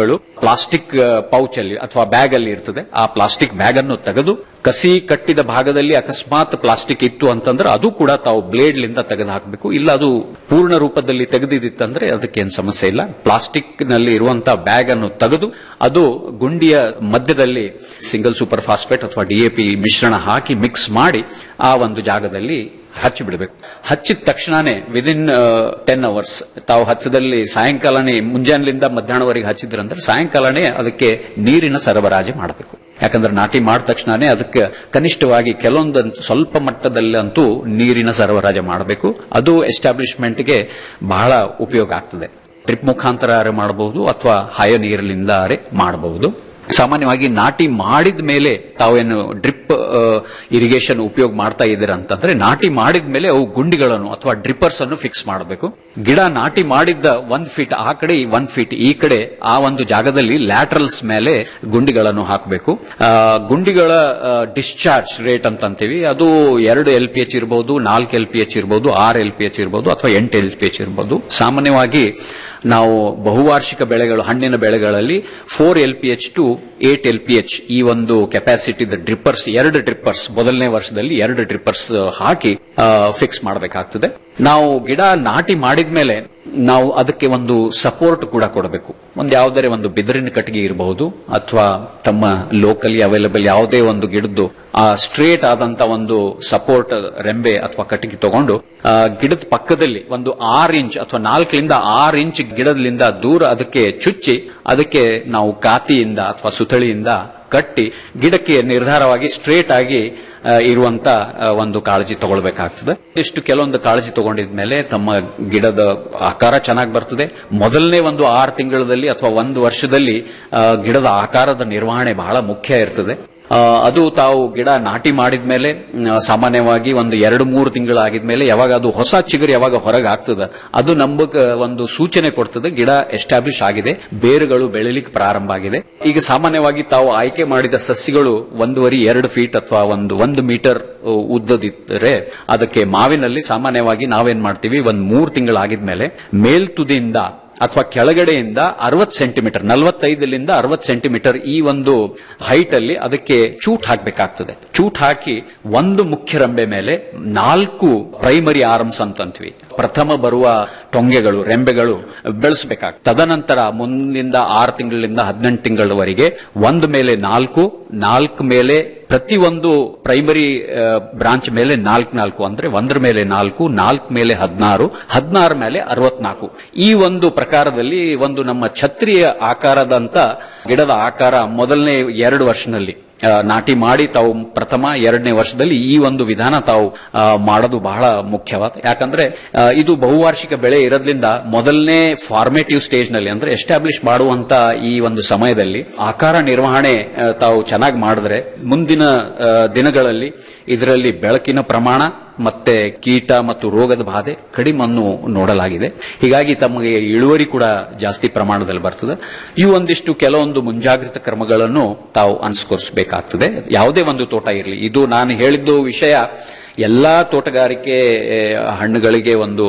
ಪ್ಲಾಸ್ಟಿಕ್ ಪೌಚ್ ಅಲ್ಲಿ ಅಥವಾ ಬ್ಯಾಗ್ ಅಲ್ಲಿ ಇರ್ತದೆ ಆ ಪ್ಲಾಸ್ಟಿಕ್ ಬ್ಯಾಗ್ ಅನ್ನು ತೆಗೆದು ಕಸಿ ಕಟ್ಟಿದ ಭಾಗದಲ್ಲಿ ಅಕಸ್ಮಾತ್ ಪ್ಲಾಸ್ಟಿಕ್ ಇತ್ತು ಅಂತಂದ್ರೆ ಅದು ಕೂಡ ತಾವು ಬ್ಲೇಡ್ ಲಿಂದ ತೆಗೆದು ಹಾಕಬೇಕು ಇಲ್ಲ ಅದು ಪೂರ್ಣ ರೂಪದಲ್ಲಿ ತೆಗೆದಿತ್ತಂದ್ರೆ ಅದಕ್ಕೇನು ಸಮಸ್ಯೆ ಇಲ್ಲ ಪ್ಲಾಸ್ಟಿಕ್ ನಲ್ಲಿ ಇರುವಂತಹ ಬ್ಯಾಗ್ ಅನ್ನು ತೆಗೆದು ಅದು ಗುಂಡಿಯ ಮಧ್ಯದಲ್ಲಿ ಸಿಂಗಲ್ ಸೂಪರ್ ಫಾಸ್ಫೇಟ್ ಅಥವಾ ಡಿಎಪಿ ಮಿಶ್ರಣ ಹಾಕಿ ಮಿಕ್ಸ್ ಮಾಡಿ ಆ ಒಂದು ಜಾಗದಲ್ಲಿ ಹಚ್ಚಿ ಬಿಡಬೇಕು ಹಚ್ಚಿದ ತಕ್ಷಣನೇ ವಿದಿನ್ ಟೆನ್ ಅವರ್ಸ್ ತಾವು ಹಚ್ಚದಲ್ಲಿ ಸಾಯಂಕಾಲನೇ ಮುಂಜಾನೆಲಿಂದ ಮಧ್ಯಾಹ್ನವರೆಗೆ ಹಚ್ಚಿದ್ರಂದ್ರೆ ಸಾಯಂಕಾಲನೇ ಅದಕ್ಕೆ ನೀರಿನ ಸರಬರಾಜು ಮಾಡಬೇಕು ಯಾಕಂದ್ರೆ ನಾಟಿ ಮಾಡಿದ ತಕ್ಷಣನೇ ಅದಕ್ಕೆ ಕನಿಷ್ಠವಾಗಿ ಕೆಲವೊಂದು ಸ್ವಲ್ಪ ಮಟ್ಟದಲ್ಲಂತೂ ನೀರಿನ ಸರಬರಾಜು ಮಾಡಬೇಕು ಅದು ಎಸ್ಟಾಬ್ಲಿಷ್ಮೆಂಟ್ಗೆ ಬಹಳ ಉಪಯೋಗ ಆಗ್ತದೆ ಡ್ರಿಪ್ ಮುಖಾಂತರ ಮಾಡಬಹುದು ಅಥವಾ ಹಯ ನೀರಿನಿಂದ ಮಾಡಬಹುದು ಸಾಮಾನ್ಯವಾಗಿ ನಾಟಿ ಮಾಡಿದ ಮೇಲೆ ತಾವೇನು ಡ್ರಿಪ್ ಇರಿಗೇಷನ್ ಉಪಯೋಗ ಮಾಡ್ತಾ ಇದ್ದೀರಾ ಅಂತಂದ್ರೆ ನಾಟಿ ಮಾಡಿದ ಮೇಲೆ ಅವು ಗುಂಡಿಗಳನ್ನು ಅಥವಾ ಡ್ರಿಪ್ಪರ್ಸ್ ಅನ್ನು ಫಿಕ್ಸ್ ಮಾಡಬೇಕು ಗಿಡ ನಾಟಿ ಮಾಡಿದ್ದ ಒಂದ್ ಫೀಟ್ ಆ ಕಡೆ ಒಂದ್ ಫೀಟ್ ಈ ಕಡೆ ಆ ಒಂದು ಜಾಗದಲ್ಲಿ ಲ್ಯಾಟ್ರಲ್ಸ್ ಮೇಲೆ ಗುಂಡಿಗಳನ್ನು ಹಾಕಬೇಕು ಗುಂಡಿಗಳ ಡಿಸ್ಚಾರ್ಜ್ ರೇಟ್ ಅಂತ ಅಂತೀವಿ ಅದು ಎರಡು ಎಲ್ ಪಿ ಎಚ್ ಇರಬಹುದು ನಾಲ್ಕು ಎಲ್ ಪಿ ಎಚ್ ಇರಬಹುದು ಆರು ಎಲ್ ಪಿ ಎಚ್ ಇರಬಹುದು ಅಥವಾ ಎಂಟು ಎಲ್ ಪಿ ಎಚ್ ಇರಬಹುದು ಸಾಮಾನ್ಯವಾಗಿ ನಾವು ಬಹುವಾರ್ಷಿಕ ಬೆಳೆಗಳು ಹಣ್ಣಿನ ಬೆಳೆಗಳಲ್ಲಿ four L P H to eight L P H ಈ ಒಂದು ಕೆಪಾಸಿಟಿ ಡ್ರಿಪ್ಪರ್ಸ್ ಎರಡು ಡ್ರಿಪ್ಪರ್ಸ್ ಮೊದಲನೇ ವರ್ಷದಲ್ಲಿ ಎರಡು ಡ್ರಿಪ್ಪರ್ಸ್ ಹಾಕಿ ಫಿಕ್ಸ್ ಮಾಡಬೇಕಾಗ್ತದೆ ನಾವು ಗಿಡ ನಾಟಿ ಮಾಡಿದ್ಮೇಲೆ ನಾವು ಅದಕ್ಕೆ ಒಂದು ಸಪೋರ್ಟ್ ಕೂಡ ಕೊಡಬೇಕು ಒಂದು ಯಾವುದೇ ಒಂದು ಬಿದಿರಿನ ಕಟ್ಟಿಗೆ ಇರಬಹುದು ಅಥವಾ ತಮ್ಮ ಲೋಕಲಿ ಅವೈಲಬಲ್ ಯಾವುದೇ ಒಂದು ಗಿಡದ್ದು ಆ ಸ್ಟ್ರೇಟ್ ಆದಂತ ಒಂದು ಸಪೋರ್ಟ್ ರೆಂಬೆ ಅಥವಾ ಕಟ್ಟಿಗೆ ತಗೊಂಡು ಆ, ಗಿಡದ ಪಕ್ಕದಲ್ಲಿ ಒಂದು ಆರು ಇಂಚ್ ಅಥವಾ ನಾಲ್ಕರಿಂದ ಆರು ಇಂಚ್ ಗಿಡದಿಂದ ದೂರ ಅದಕ್ಕೆ ಚುಚ್ಚಿ ಅದಕ್ಕೆ ನಾವು ಕಾತಿಯಿಂದ ಅಥವಾ ಸುತಳಿಯಿಂದ ಕಟ್ಟಿ ಗಿಡಕ್ಕೆ ನಿರ್ಧಾರವಾಗಿ ಸ್ಟ್ರೇಟ್ ಆಗಿ ಆ, ಇರುವಂತ ಆ, ಒಂದು ಕಾಳಜಿ ತಗೊಳ್ಬೇಕಾಗ್ತದೆ ಇಷ್ಟು ಕೆಲವೊಂದು ಕಾಳಜಿ ತಗೊಂಡಿದ್ಮೇಲೆ ತಮ್ಮ ಗಿಡದ ಆಕಾರ ಚೆನ್ನಾಗಿ ಬರ್ತದೆ ಮೊದಲನೇ ಒಂದು ಆರು ತಿಂಗಳಲ್ಲಿ ಅಥವಾ ಒಂದು ವರ್ಷದಲ್ಲಿ ಆ, ಗಿಡದ ಆಕಾರದ ನಿರ್ವಹಣೆ ಬಹಳ ಮುಖ್ಯ ಇರ್ತದೆ ಆ, ಅದು ತಾವು ಗಿಡ ನಾಟಿ ಮಾಡಿದ್ಮೇಲೆ ಮ್, ಸಾಮಾನ್ಯವಾಗಿ ಒಂದು ಎರಡು ಮೂರು ತಿಂಗಳಾಗಿದ್ಮೇಲೆ ಯಾವಾಗ ಅದು ಹೊಸ ಚಿಗುರು ಯಾವಾಗ ಹೊರಗೆ ಆಗ್ತದ ಅದು ನಮಗ ಒಂದು ಸೂಚನೆ ಕೊಡ್ತದೆ ಗಿಡ ಎಸ್ಟಾಬ್ಲಿಷ್ ಆಗಿದೆ ಬೇರುಗಳು ಬೆಳಿಲಿಕ್ಕೆ ಪ್ರಾರಂಭ ಆಗಿದೆ ಈಗ ಸಾಮಾನ್ಯವಾಗಿ ತಾವು ಆಯ್ಕೆ ಮಾಡಿದ ಸಸ್ಯಗಳು ಒಂದೂವರೆ ಎರಡು ಫೀಟ್ ಅಥವಾ ಒಂದು ಒಂದು ಮೀಟರ್ ಅ, ಉದ್ದದಿದ್ದರೆ ಅದಕ್ಕೆ ಮಾವಿನಲ್ಲಿ ಸಾಮಾನ್ಯವಾಗಿ ನಾವೇನ್ ಮಾಡ್ತೀವಿ ಒಂದ್ ಮೂರು ತಿಂಗಳಾಗಿದ್ಮೇಲೆ ಮೇಲ್ತುದಿಯಿಂದ ಅಥವಾ ಕೆಳಗಡೆಯಿಂದ ಅರವತ್ ಸೆಂಟಿಮೀಟರ್ ನಲವತ್ತೈದರಿಂದ ಅರವತ್ ಸೆಂಟಿಮೀಟರ್ ಈ ಒಂದು ಹೈಟ್ ಅಲ್ಲಿ ಅದಕ್ಕೆ ಚೂಟ್ ಹಾಕಬೇಕಾಗ್ತದೆ ಚೂಟ್ ಹಾಕಿ ಒಂದು ಮುಖ್ಯ ರಂಬೆ ಮೇಲೆ ನಾಲ್ಕು ಪ್ರೈಮರಿ ಆರ್ಮ್ಸ್ ಅಂತಂತೀವಿ ಪ್ರಥಮ ಬರುವ ಟೊಂಗೆಗಳು ರೆಂಬೆಗಳು ಬೆಳೆಸಬೇಕಾಗ್ತದೆ ತದನಂತರ ಮುಂದಿನ ಆರು ತಿಂಗಳಿಂದ ಹದಿನೆಂಟು ತಿಂಗಳವರೆಗೆ ಒಂದು ಮೇಲೆ ನಾಲ್ಕು ನಾಲ್ಕು ಮೇಲೆ ಪ್ರತಿಯೊಂದು ಪ್ರೈಮರಿ ಬ್ರಾಂಚ್ ಮೇಲೆ ನಾಲ್ಕು ನಾಲ್ಕು ಅಂದ್ರೆ ಒಂದರ ಮೇಲೆ ನಾಲ್ಕು ನಾಲ್ಕು ಮೇಲೆ ಹದಿನಾರು ಹದಿನಾರು ಮೇಲೆ ಅರವತ್ನಾಲ್ಕು ಈ ಒಂದು ಪ್ರಕಾರದಲ್ಲಿ ಒಂದು ನಮ್ಮ ಛತ್ರಿಯ ಆಕಾರದಂತ ಗಿಡದ ಆಕಾರ ಮೊದಲನೇ ಎರಡು ವರ್ಷದಲ್ಲಿ ಆ, ನಾಟಿ ಮಾಡಿ ತಾವು ಪ್ರಥಮ ಎರಡನೇ ವರ್ಷದಲ್ಲಿ ಈ ಒಂದು ವಿಧಾನ ತಾವು ಆ, ಮಾಡೋದು ಬಹಳ ಮುಖ್ಯವಾದ ಯಾಕಂದ್ರೆ ಆ, ಇದು ಬಹುವಾರ್ಷಿಕ ಬೆಳೆ ಇರೋದ್ರಿಂದ ಮೊದಲನೇ ಫಾರ್ಮೇಟಿವ್ ಸ್ಟೇಜ್ ನಲ್ಲಿ ಅಂದ್ರೆ ಎಸ್ಟಾಬ್ಲಿಷ್ ಮಾಡುವಂತ ಈ ಒಂದು ಸಮಯದಲ್ಲಿ ಆಕಾರ ನಿರ್ವಹಣೆ ಆ, ತಾವು ಚೆನ್ನಾಗಿ ಮಾಡಿದ್ರೆ ಮುಂದಿನ ಆ, ದಿನಗಳಲ್ಲಿ ಇದರಲ್ಲಿ ಬೆಳಕಿನ ಪ್ರಮಾಣ ಮತ್ತೆ ಕೀಟ ಮತ್ತು ರೋಗದ ಬಾಧೆ ಕಡಿಮನ್ನು ನೋಡಲಾಗಿದೆ ಹೀಗಾಗಿ ತಮಗೆ ಇಳುವರಿ ಕೂಡ ಜಾಸ್ತಿ ಪ್ರಮಾಣದಲ್ಲಿ ಬರ್ತದೆ ಈ ಒಂದಿಷ್ಟು ಕೆಲವೊಂದು ಮುಂಜಾಗ್ರತಾ ಕ್ರಮಗಳನ್ನು ತಾವು ಅನುಸರಿಸಬೇಕಾಗ್ತದೆ ಯಾವುದೇ ಒಂದು ತೋಟ ಇರಲಿ ಇದು ನಾನು ಹೇಳಿದ್ದು ವಿಷಯ ಎಲ್ಲಾ ತೋಟಗಾರಿಕೆ ಆ, ಹಣ್ಣುಗಳಿಗೆ ಒಂದು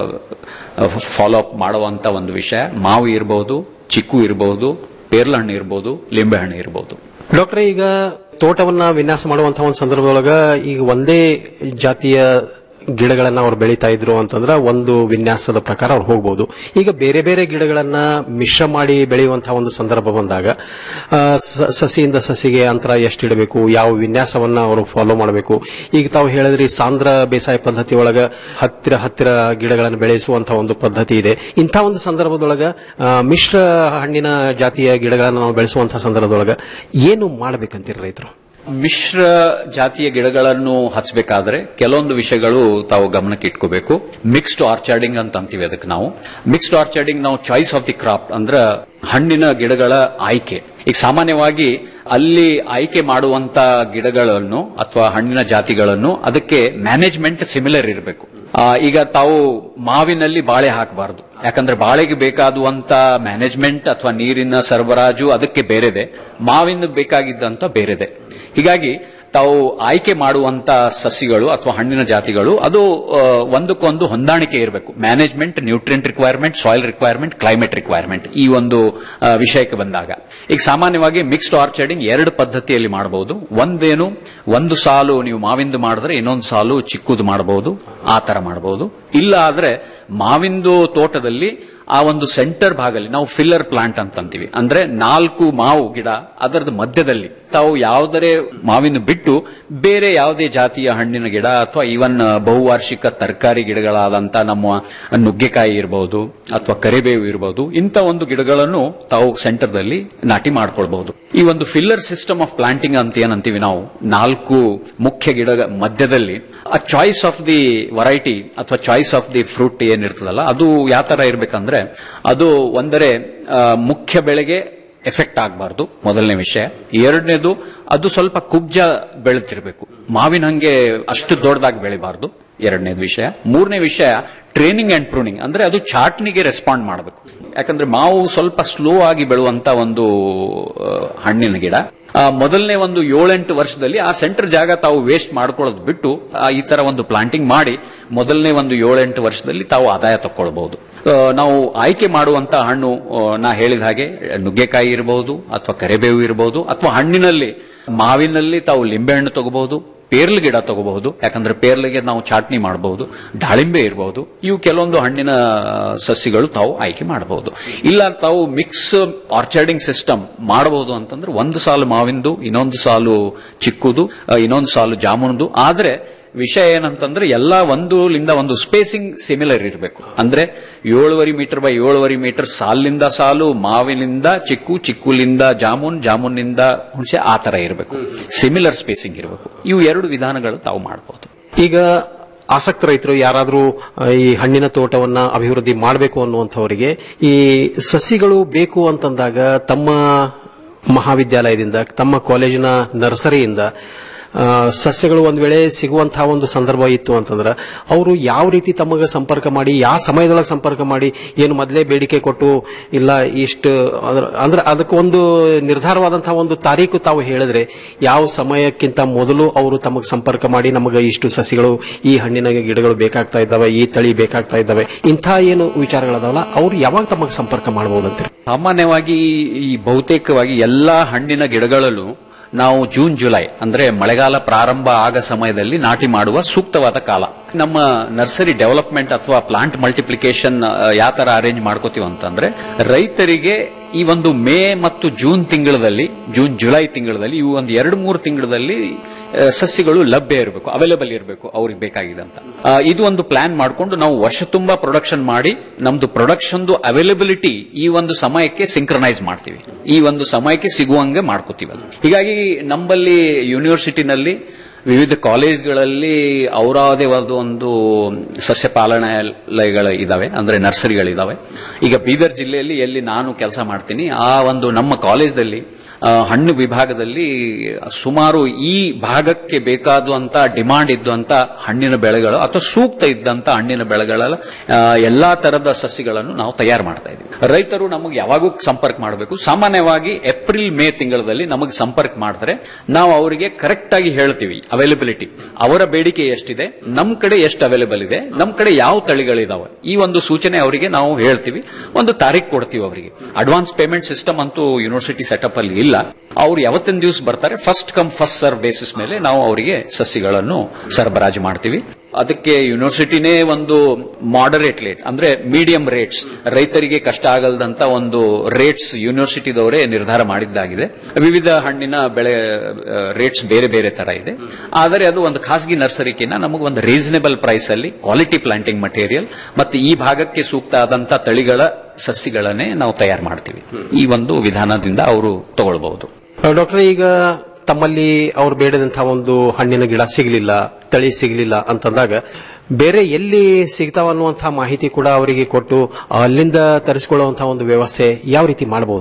ಫಾಲೋ ಅಪ್ ಮಾಡುವಂತ ಒಂದು ವಿಷಯ ಮಾವು ಇರಬಹುದು ಚಿಕ್ಕು ಇರಬಹುದು ಪೇರ್ಲಹಣ್ಣು ಇರಬಹುದು ಲಿಂಬೆಹಣ್ಣು ಇರಬಹುದು ಡಾಕ್ಟರ್ ಈಗ ತೋಟವನ್ನ ವಿನ್ಯಾಸ ಮಾಡುವಂತಹ ಒಂದು ಸಂದರ್ಭದೊಳಗ ಈಗ ಒಂದೇ ಜಾತಿಯ ಗಿಡಗಳನ್ನ ಅವ್ರು ಬೆಳೀತಾ ಇದ್ರು ಅಂತಂದ್ರ ಒಂದು ವಿನ್ಯಾಸದ ಪ್ರಕಾರ ಅವ್ರು ಹೋಗ್ಬೋದು ಈಗ ಬೇರೆ ಬೇರೆ ಗಿಡಗಳನ್ನ ಮಿಶ್ರ ಮಾಡಿ ಬೆಳೆಯುವಂತಹ ಒಂದು ಸಂದರ್ಭ ಬಂದಾಗ ಆ, ಸ- ಸಸಿಯಿಂದ ಸಸಿಗೆ ಅಂತರ ಎಷ್ಟು ಇಡಬೇಕು ಯಾವ ವಿನ್ಯಾಸವನ್ನ ಅವರು ಫಾಲೋ ಮಾಡಬೇಕು ಈಗ ತಾವು ಹೇಳಿದ್ರಿ ಸಾಂದ್ರ ಬೇಸಾಯ ಪದ್ಧತಿ ಒಳಗ ಹತ್ತಿರ ಹತ್ತಿರ ಗಿಡಗಳನ್ನು ಬೆಳೆಸುವಂತಹ ಒಂದು ಪದ್ಧತಿ ಇದೆ ಇಂಥ ಒಂದು ಸಂದರ್ಭದೊಳಗ ಆ, ಮಿಶ್ರ ಹಣ್ಣಿನ ಜಾತಿಯ ಗಿಡಗಳನ್ನು ನಾವು ಬೆಳೆಸುವಂತಹ ಸಂದರ್ಭದೊಳಗ ಏನು ಮಾಡಬೇಕಂತೀರಿ ರೈತರು ಮಿಶ್ರ ಜಾತಿಯ ಗಿಡಗಳನ್ನು ಹಚ್ಚಬೇಕಾದ್ರೆ ಕೆಲವೊಂದು ವಿಷಯಗಳು ತಾವು ಗಮನಕ್ಕೆ ಇಟ್ಕೋಬೇಕು ಮಿಕ್ಸ್ಡ್ ಆರ್ಚಾರ್ಡಿಂಗ್ ಅಂತ ಅಂತೀವಿ ಅದಕ್ಕೆ ನಾವು ಮಿಕ್ಸ್ಡ್ ಆರ್ಚಾರ್ಡಿಂಗ್ ನಾವು ಚಾಯ್ಸ್ ಆಫ್ ದಿ ಕ್ರಾಪ್ ಅಂದ್ರ ಹಣ್ಣಿನ ಗಿಡಗಳ ಆಯ್ಕೆ ಈಗ ಸಾಮಾನ್ಯವಾಗಿ ಅಲ್ಲಿ ಆಯ್ಕೆ ಮಾಡುವಂತ ಗಿಡಗಳನ್ನು ಅಥವಾ ಹಣ್ಣಿನ ಜಾತಿಗಳನ್ನು ಅದಕ್ಕೆ ಮ್ಯಾನೇಜ್ಮೆಂಟ್ ಸಿಮಿಲರ್ ಇರಬೇಕು ಈಗ ತಾವು ಮಾವಿನಲ್ಲಿ ಬಾಳೆ ಹಾಕಬಾರದು ಯಾಕಂದ್ರೆ ಬಾಳೆಗೆ ಬೇಕಾದುವಂತ ಮ್ಯಾನೇಜ್ಮೆಂಟ್ ಅಥವಾ ನೀರಿನ ಸರಬರಾಜು ಅದಕ್ಕೆ ಬೇರೆದೆ ಮಾವಿನ ಬೇಕಾಗಿದ್ದಂತ ಬೇರೆದೆ ಹೀಗಾಗಿ ತಾವು ಆಯ್ಕೆ ಮಾಡುವಂತ ಸಸಿಗಳು ಅಥವಾ ಹಣ್ಣಿನ ಜಾತಿಗಳು ಅದು ಆ, ಒಂದಕ್ಕೊಂದು ಹೊಂದಾಣಿಕೆ ಇರಬೇಕು management nutrient requirement soil requirement climate requirement ಈ ಒಂದು ಆ, ವಿಷಯಕ್ಕೆ ಬಂದಾಗ ಈಗ ಸಾಮಾನ್ಯವಾಗಿ ಮಿಕ್ಸ್ಡ್ ಆರ್ಚರ್ಡಿಂಗ್ ಎರಡು ಪದ್ಧತಿಯಲ್ಲಿ ಮಾಡಬಹುದು ಒಂದೇನು ಒಂದು ಸಾಲು ನೀವು ಮಾವಿಂದು ಮಾಡಿದ್ರೆ ಇನ್ನೊಂದು ಸಾಲು ಚಿಕ್ಕದು ಮಾಡಬಹುದು ಆ ತರ ಮಾಡಬಹುದು ಇಲ್ಲ ಆದ್ರೆ ಮಾವಿಂದು ತೋಟದಲ್ಲಿ ಆ ಒಂದು ಸೆಂಟರ್ ಭಾಗದಲ್ಲಿ ನಾವು ಫಿಲ್ಲರ್ ಪ್ಲಾಂಟ್ ಅಂತ ಅಂತೀವಿ ಅಂದ್ರೆ ನಾಲ್ಕು ಮಾವು ಗಿಡ ಅದರದ ಮಧ್ಯದಲ್ಲಿ ತಾವು ಯಾವುದರೇ ಮಾವಿನ ಬಿಟ್ಟು ಬೇರೆ ಯಾವುದೇ ಜಾತಿಯ ಹಣ್ಣಿನ ಗಿಡ ಅಥವಾ ಈವನ್ ಬಹುವಾರ್ಷಿಕ ತರಕಾರಿ ಗಿಡಗಳಾದಂತ ನಮ್ಮ ನುಗ್ಗೆಕಾಯಿ ಇರಬಹುದು ಅಥವಾ ಕರಿಬೇವು ಇರಬಹುದು ಇಂಥ ಒಂದು ಗಿಡಗಳನ್ನು ತಾವು ಸೆಂಟರ್ದಲ್ಲಿ ನಾಟಿ ಮಾಡ್ಕೊಳ್ಬಹುದು ಈ ಒಂದು ಫಿಲ್ಲರ್ ಸಿಸ್ಟಮ್ ಆಫ್ ಪ್ಲಾಂಟಿಂಗ್ ಅಂತ ಏನಂತೀವಿ ನಾವು ನಾಲ್ಕು ಮುಖ್ಯ ಗಿಡ ಮಧ್ಯದಲ್ಲಿ ಆ ಚಾಯ್ಸ್ ಆಫ್ ದಿ ವೆರೈಟಿ ಅಥವಾ ಚಾಯ್ಸ್ ಆಫ್ ದಿ ಫ್ರೂಟ್ ಏನಿರ್ತದಲ್ಲ ಅದು ಯಾವ ತರ ಇರ್ಬೇಕಂದ್ರೆ ಅದು ಒಂದರೆ ಆ, ಮುಖ್ಯ ಬೆಳೆಗೆ ಎಫೆಕ್ಟ್ ಆಗಬಾರ್ದು ಮೊದಲನೇ ವಿಷಯ ಎರಡನೇದು ಅದು ಸ್ವಲ್ಪ ಕುಬ್ಜ ಬೆಳೆತಿರ್ಬೇಕು ಮಾವಿನ ಹಂಗೆ ಅಷ್ಟು ದೊಡ್ಡದಾಗಿ ಬೆಳಿಬಾರ್ದು ಎರಡನೇದು ವಿಷಯ ಮೂರನೇ ವಿಷಯ ಟ್ರೈನಿಂಗ್ ಅಂಡ್ ಪ್ರೂನಿಂಗ್ ಅಂದ್ರೆ ಅದು ಚಾಟ್ನಿಗೆ ರೆಸ್ಪಾಂಡ್ ಮಾಡಬೇಕು ಯಾಕಂದ್ರೆ ಮಾವು ಸ್ವಲ್ಪ ಸ್ಲೋ ಆಗಿ ಬೆಳುವಂತ ಒಂದು ಆ, ಹಣ್ಣಿನ ಗಿಡ ಆ, ಮೊದಲನೇ ಒಂದು ಏಳೆಂಟು ವರ್ಷದಲ್ಲಿ ಆ ಸೆಂಟರ್ ಜಾಗ ತಾವು ವೇಸ್ಟ್ ಮಾಡ್ಕೊಳ್ಳೋದು ಬಿಟ್ಟು ಆ, ಈ ತರ ಒಂದು ಪ್ಲಾಂಟಿಂಗ್ ಮಾಡಿ ಮೊದಲನೇ ಒಂದು ಏಳೆಂಟು ವರ್ಷದಲ್ಲಿ ತಾವು ಆದಾಯ ತಕ್ಕೊಳ್ಬಹುದು ಆ, ನಾವು ಆಯ್ಕೆ ಮಾಡುವಂತ ಹಣ್ಣು ಆ, ನಾ ಹೇಳಿದ ಹಾಗೆ ನುಗ್ಗೆಕಾಯಿ ಇರಬಹುದು ಅಥವಾ ಕರಿಬೇವು ಇರಬಹುದು ಅಥವಾ ಹಣ್ಣಿನಲ್ಲಿ ಮಾವಿನಲ್ಲಿ ತಾವು ಲಿಂಬೆಹಣ್ಣು ತಗೋಬಹುದು ಪೇರ್ಲ್ ಗಿಡ ತಗೋಬಹುದು ಯಾಕಂದ್ರೆ ಪೇರ್ಲಿಗೆ ನಾವು ಚಾಟ್ನಿ ಮಾಡಬಹುದು ದಾಳಿಂಬೆ ಇರಬಹುದು ಇವು ಕೆಲವೊಂದು ಹಣ್ಣಿನ ಸಸಿಗಳು ತಾವು ಆಯ್ಕೆ ಮಾಡಬಹುದು ಇಲ್ಲ ತಾವು ಮಿಕ್ಸ್ ಆರ್ಚರ್ಡಿಂಗ್ ಸಿಸ್ಟಮ್ ಮಾಡಬಹುದು ಅಂತಂದ್ರೆ ಒಂದು ಸಾಲು ಮಾವಿಂದು ಇನ್ನೊಂದು ಸಾಲು ಚಿಕ್ಕುದು ಆ, ಇನ್ನೊಂದು ಸಾಲು ಜಾಮೂನ್ದು ಆದ್ರೆ ವಿಷಯ ಏನಂತಂದ್ರೆ ಎಲ್ಲ ಒಂದು ಲಿಂದ ಒಂದು ಸ್ಪೇಸಿಂಗ್ ಸಿಮಿಲರ್ ಇರಬೇಕು ಅಂದ್ರೆ ಏಳುವರೆ ಮೀಟರ್ ಬೈ ಏಳುವರೆ ಮೀಟರ್ ಸಾಲಿನಿಂದ ಸಾಲು ಮಾವಿನಿಂದ ಚಿಕ್ಕು ಚಿಕ್ಕುಲಿಂದ ಜಾಮೂನ್ ಜಾಮೂನಿಂದ ಹುಣಸೆ ಆ ತರ ಇರಬೇಕು ಸಿಮಿಲರ್ ಸ್ಪೇಸಿಂಗ್ ಇರಬೇಕು ಇವು ಎರಡು ವಿಧಾನಗಳು ತಾವು ಮಾಡಬಹುದು ಈಗ ಆಸಕ್ತ ರೈತರು ಯಾರಾದರೂ ಆ, ಈ ಹಣ್ಣಿನ ತೋಟವನ್ನ ಅಭಿವೃದ್ಧಿ ಮಾಡಬೇಕು ಅನ್ನುವಂಥವರಿಗೆ ಈ ಸಸಿಗಳು ಬೇಕು ಅಂತಂದಾಗ ತಮ್ಮ ಮಹಾವಿದ್ಯಾಲಯದಿಂದ ತಮ್ಮ ಕಾಲೇಜಿನ ನರ್ಸರಿಯಿಂದ ಆ, ಸಸ್ಯಗಳು ಒಂದ್ ವೇಳೆ ಸಿಗುವಂತಹ ಒಂದು ಸಂದರ್ಭ ಇತ್ತು ಅಂತಂದ್ರೆ ಅವರು ಯಾವ ರೀತಿ ತಮಗೆ ಸಂಪರ್ಕ ಮಾಡಿ ಯಾವ ಸಮಯದೊಳಗೆ ಸಂಪರ್ಕ ಮಾಡಿ ಏನು ಮೊದಲೇ ಬೇಡಿಕೆ ಕೊಟ್ಟು ಇಲ್ಲ ಇಷ್ಟು ಅದ್ರ- ಅಂದ್ರೆ ಅದಕ್ಕೆ ಒಂದು ನಿರ್ಧಾರವಾದಂತಹ ಒಂದು ತಾರೀಕು ತಾವು ಹೇಳಿದ್ರೆ ಯಾವ ಸಮಯಕ್ಕಿಂತ ಮೊದಲು ಅವರು ತಮಗೆ ಸಂಪರ್ಕ ಮಾಡಿ ನಮಗೆ ಇಷ್ಟು ಸಸಿಗಳು ಈ ಹಣ್ಣಿನ ಗಿಡಗಳು ಬೇಕಾಗ್ತಾ ಇದ್ದಾವೆ ಈ ತಳಿ ಬೇಕಾಗ್ತಾ ಇದ್ದಾವೆ ಇಂಥ ಏನು ವಿಚಾರಗಳದಾವಲ್ಲ ಅವ್ರು ಯಾವಾಗ ತಮಗೆ ಸಂಪರ್ಕ ಮಾಡಬಹುದಂತೀರಿ ಸಾಮಾನ್ಯವಾಗಿ ಈ ಬಹುತೇಕವಾಗಿ ಎಲ್ಲಾ ಹಣ್ಣಿನ ಗಿಡಗಳಲ್ಲೂ ನಾವು ಜೂನ್ ಜುಲೈ ಅಂದ್ರೆ ಮಳೆಗಾಲ ಪ್ರಾರಂಭ ಆಗ ಸಮಯದಲ್ಲಿ ನಾಟಿ ಮಾಡುವ ಸೂಕ್ತವಾದ ಕಾಲ ನಮ್ಮ ನರ್ಸರಿ ಡೆವಲಪ್ಮೆಂಟ್ ಅಥವಾ ಪ್ಲಾಂಟ್ ಮಲ್ಟಿಪ್ಲಿಕೇಶನ್ ಯಾವ ತರ ಅರೇಂಜ್ ಮಾಡ್ಕೋತೀವಿ ಅಂತಂದ್ರೆ ರೈತರಿಗೆ ಈ ಒಂದು ಮೇ ಮತ್ತು ಜೂನ್ ತಿಂಗಳಲ್ಲಿ ಜೂನ್ ಜುಲೈ ತಿಂಗಳಲ್ಲಿ ಇವು ಒಂದು ಎರಡು ಮೂರು ತಿಂಗಳಲ್ಲಿ ಆ, ಸಸ್ಯಗಳು ಲಭ್ಯ ಇರಬೇಕು ಅವೈಲೇಬಲ್ ಇರಬೇಕು ಅವ್ರಿಗೆ ಬೇಕಾಗಿದಂತ ಆ, ಇದು ಒಂದು ಪ್ಲಾನ್ ಮಾಡಿಕೊಂಡು ನಾವು ವರ್ಷ ತುಂಬಾ ಪ್ರೊಡಕ್ಷನ್ ಮಾಡಿ ನಮ್ದು ಪ್ರೊಡಕ್ಷನ್ದು ಅವೈಲಬಿಲಿಟಿ ಈ ಒಂದು ಸಮಯಕ್ಕೆ ಸಿಂಕ್ರನೈಸ್ ಮಾಡ್ತೀವಿ ಈ ಒಂದು ಸಮಯಕ್ಕೆ ಸಿಗುವಂಗೆ ಮಾಡ್ಕೋತೀವಿ ಅದು ಹೀಗಾಗಿ ನಮ್ಮಲ್ಲಿ ಯೂನಿವರ್ಸಿಟಿನಲ್ಲಿ ವಿವಿಧ ಕಾಲೇಜ್ಗಳಲ್ಲಿ ಅವರದೇ ಆದ ಒಂದು ಸಸ್ಯ ಪಾಲನಾಲಯಗಳು ಇದಾವೆ ಅಂದ್ರೆ ನರ್ಸರಿಗಳಿದಾವೆ ಈಗ ಬೀದರ್ ಜಿಲ್ಲೆಯಲ್ಲಿ ಎಲ್ಲಿ ನಾನು ಕೆಲಸ ಮಾಡ್ತೀನಿ ಆ ಒಂದು ನಮ್ಮ ಕಾಲೇಜ್ದಲ್ಲಿ ಆ, ಹಣ್ಣು ವಿಭಾಗದಲ್ಲಿ ಸುಮಾರು ಈ ಭಾಗಕ್ಕೆ ಬೇಕಾದಂತ ಡಿಮಾಂಡ್ ಇದ್ದಂತ ಹಣ್ಣಿನ ಬೆಳೆಗಳು ಅಥವಾ ಸೂಕ್ತ ಇದ್ದಂತ ಹಣ್ಣಿನ ಬೆಳೆಗಳ ಆ, ಎಲ್ಲಾ ತರದ ಸಸಿಗಳನ್ನು ನಾವು ತಯಾರು ಮಾಡ್ತಾ ಇದ್ದೀವಿ ರೈತರು ನಮಗೆ ಯಾವಾಗೂ ಸಂಪರ್ಕ ಮಾಡಬೇಕು ಸಾಮಾನ್ಯವಾಗಿ ಏಪ್ರಿಲ್ ಮೇ ತಿಂಗಳಲ್ಲಿ ನಮಗೆ ಸಂಪರ್ಕ ಮಾಡಿದ್ರೆ ನಾವು ಅವರಿಗೆ ಕರೆಕ್ಟ್ ಆಗಿ ಹೇಳ್ತೀವಿ ಅವೈಲಬಿಲಿಟಿ ಅವರ ಬೇಡಿಕೆ ಎಷ್ಟಿದೆ ನಮ್ ಕಡೆ ಎಷ್ಟು ಅವೈಲೇಬಲ್ ಇದೆ ನಮ್ ಕಡೆ ಯಾವ ತಳಿಗಳಿದಾವೆ ಈ ಒಂದು ಸೂಚನೆ ಅವರಿಗೆ ನಾವು ಹೇಳ್ತೀವಿ ಒಂದು ತಾರೀಖು ಕೊಡ್ತೀವಿ ಅವರಿಗೆ ಅಡ್ವಾನ್ಸ್ ಪೇಮೆಂಟ್ ಸಿಸ್ಟಮ್ ಅಂತೂ ಯೂನಿವರ್ಸಿಟಿ ಸೆಟಪ್ ಅಲ್ಲಿ ಇಲ್ಲ ಅವ್ರು ಯಾವತ್ತಿನ ದಿವಸ ಬರ್ತಾರೆ first come first serve basis ಮೇಲೆ ನಾವು ಅವರಿಗೆ ಸಸಿಗಳನ್ನು ಸರಬರಾಜು ಮಾಡ್ತೀವಿ ಅದಕ್ಕೆ ಯೂನಿವರ್ಸಿಟಿನೇ ಒಂದು ಮಾಡರೇಟ್ ರೇಟ್ ಅಂದ್ರೆ ಮೀಡಿಯಂ ರೇಟ್ಸ್ ರೈತರಿಗೆ ಕಷ್ಟ ಆಗಲ್ದಂತ ಒಂದು ರೇಟ್ಸ್ ಯೂನಿವರ್ಸಿಟಿದವರೇ ನಿರ್ಧಾರ ಮಾಡಿದ್ದಾಗಿದೆ ವಿವಿಧ ಹಣ್ಣಿನ ಬೆಳೆ ರೇಟ್ಸ್ ಬೇರೆ ಬೇರೆ ತರ ಇದೆ ಆದರೆ ಅದು ಒಂದು ಖಾಸಗಿ ನರ್ಸರಿಕಿನ ನಮಗೆ ಒಂದು ರೀಸನೇಬಲ್ ಪ್ರೈಸ್ ಅಲ್ಲಿ ಕ್ವಾಲಿಟಿ ಪ್ಲಾಂಟಿಂಗ್ ಮಟೀರಿಯಲ್ ಮತ್ತೆ ಈ ಭಾಗಕ್ಕೆ ಸೂಕ್ತ ಆದಂತ ತಳಿಗಳ ಸಸಿಗಳನ್ನೇ ನಾವು ತಯಾರು ಮಾಡ್ತೀವಿ ಈ ಒಂದು ವಿಧಾನದಿಂದ ಅವರು ತಗೊಳ್ಬಹುದು ಡಾಕ್ಟರ್ ಈಗ ತಮ್ಮಲ್ಲಿ ಅವ್ರು ಬೇಡದಂತಹ ಒಂದು ಹಣ್ಣಿನ ಗಿಡ ಸಿಗಲಿಲ್ಲ ತಳಿ ಸಿಗಲಿಲ್ಲ ಅಂತಂದಾಗ ಬೇರೆ ಎಲ್ಲಿ ಸಿಗ್ತಾವ ಅನ್ನುವಂತಹ ಮಾಹಿತಿ ಕೂಡ ಅವರಿಗೆ ಕೊಟ್ಟು ಅಲ್ಲಿಂದ ತರಿಸಿಕೊಳ್ಳುವಂತಹ ಒಂದು ವ್ಯವಸ್ಥೆ ಯಾವ ರೀತಿ ಮಾಡಬಹುದು ಅಂತೀರಿ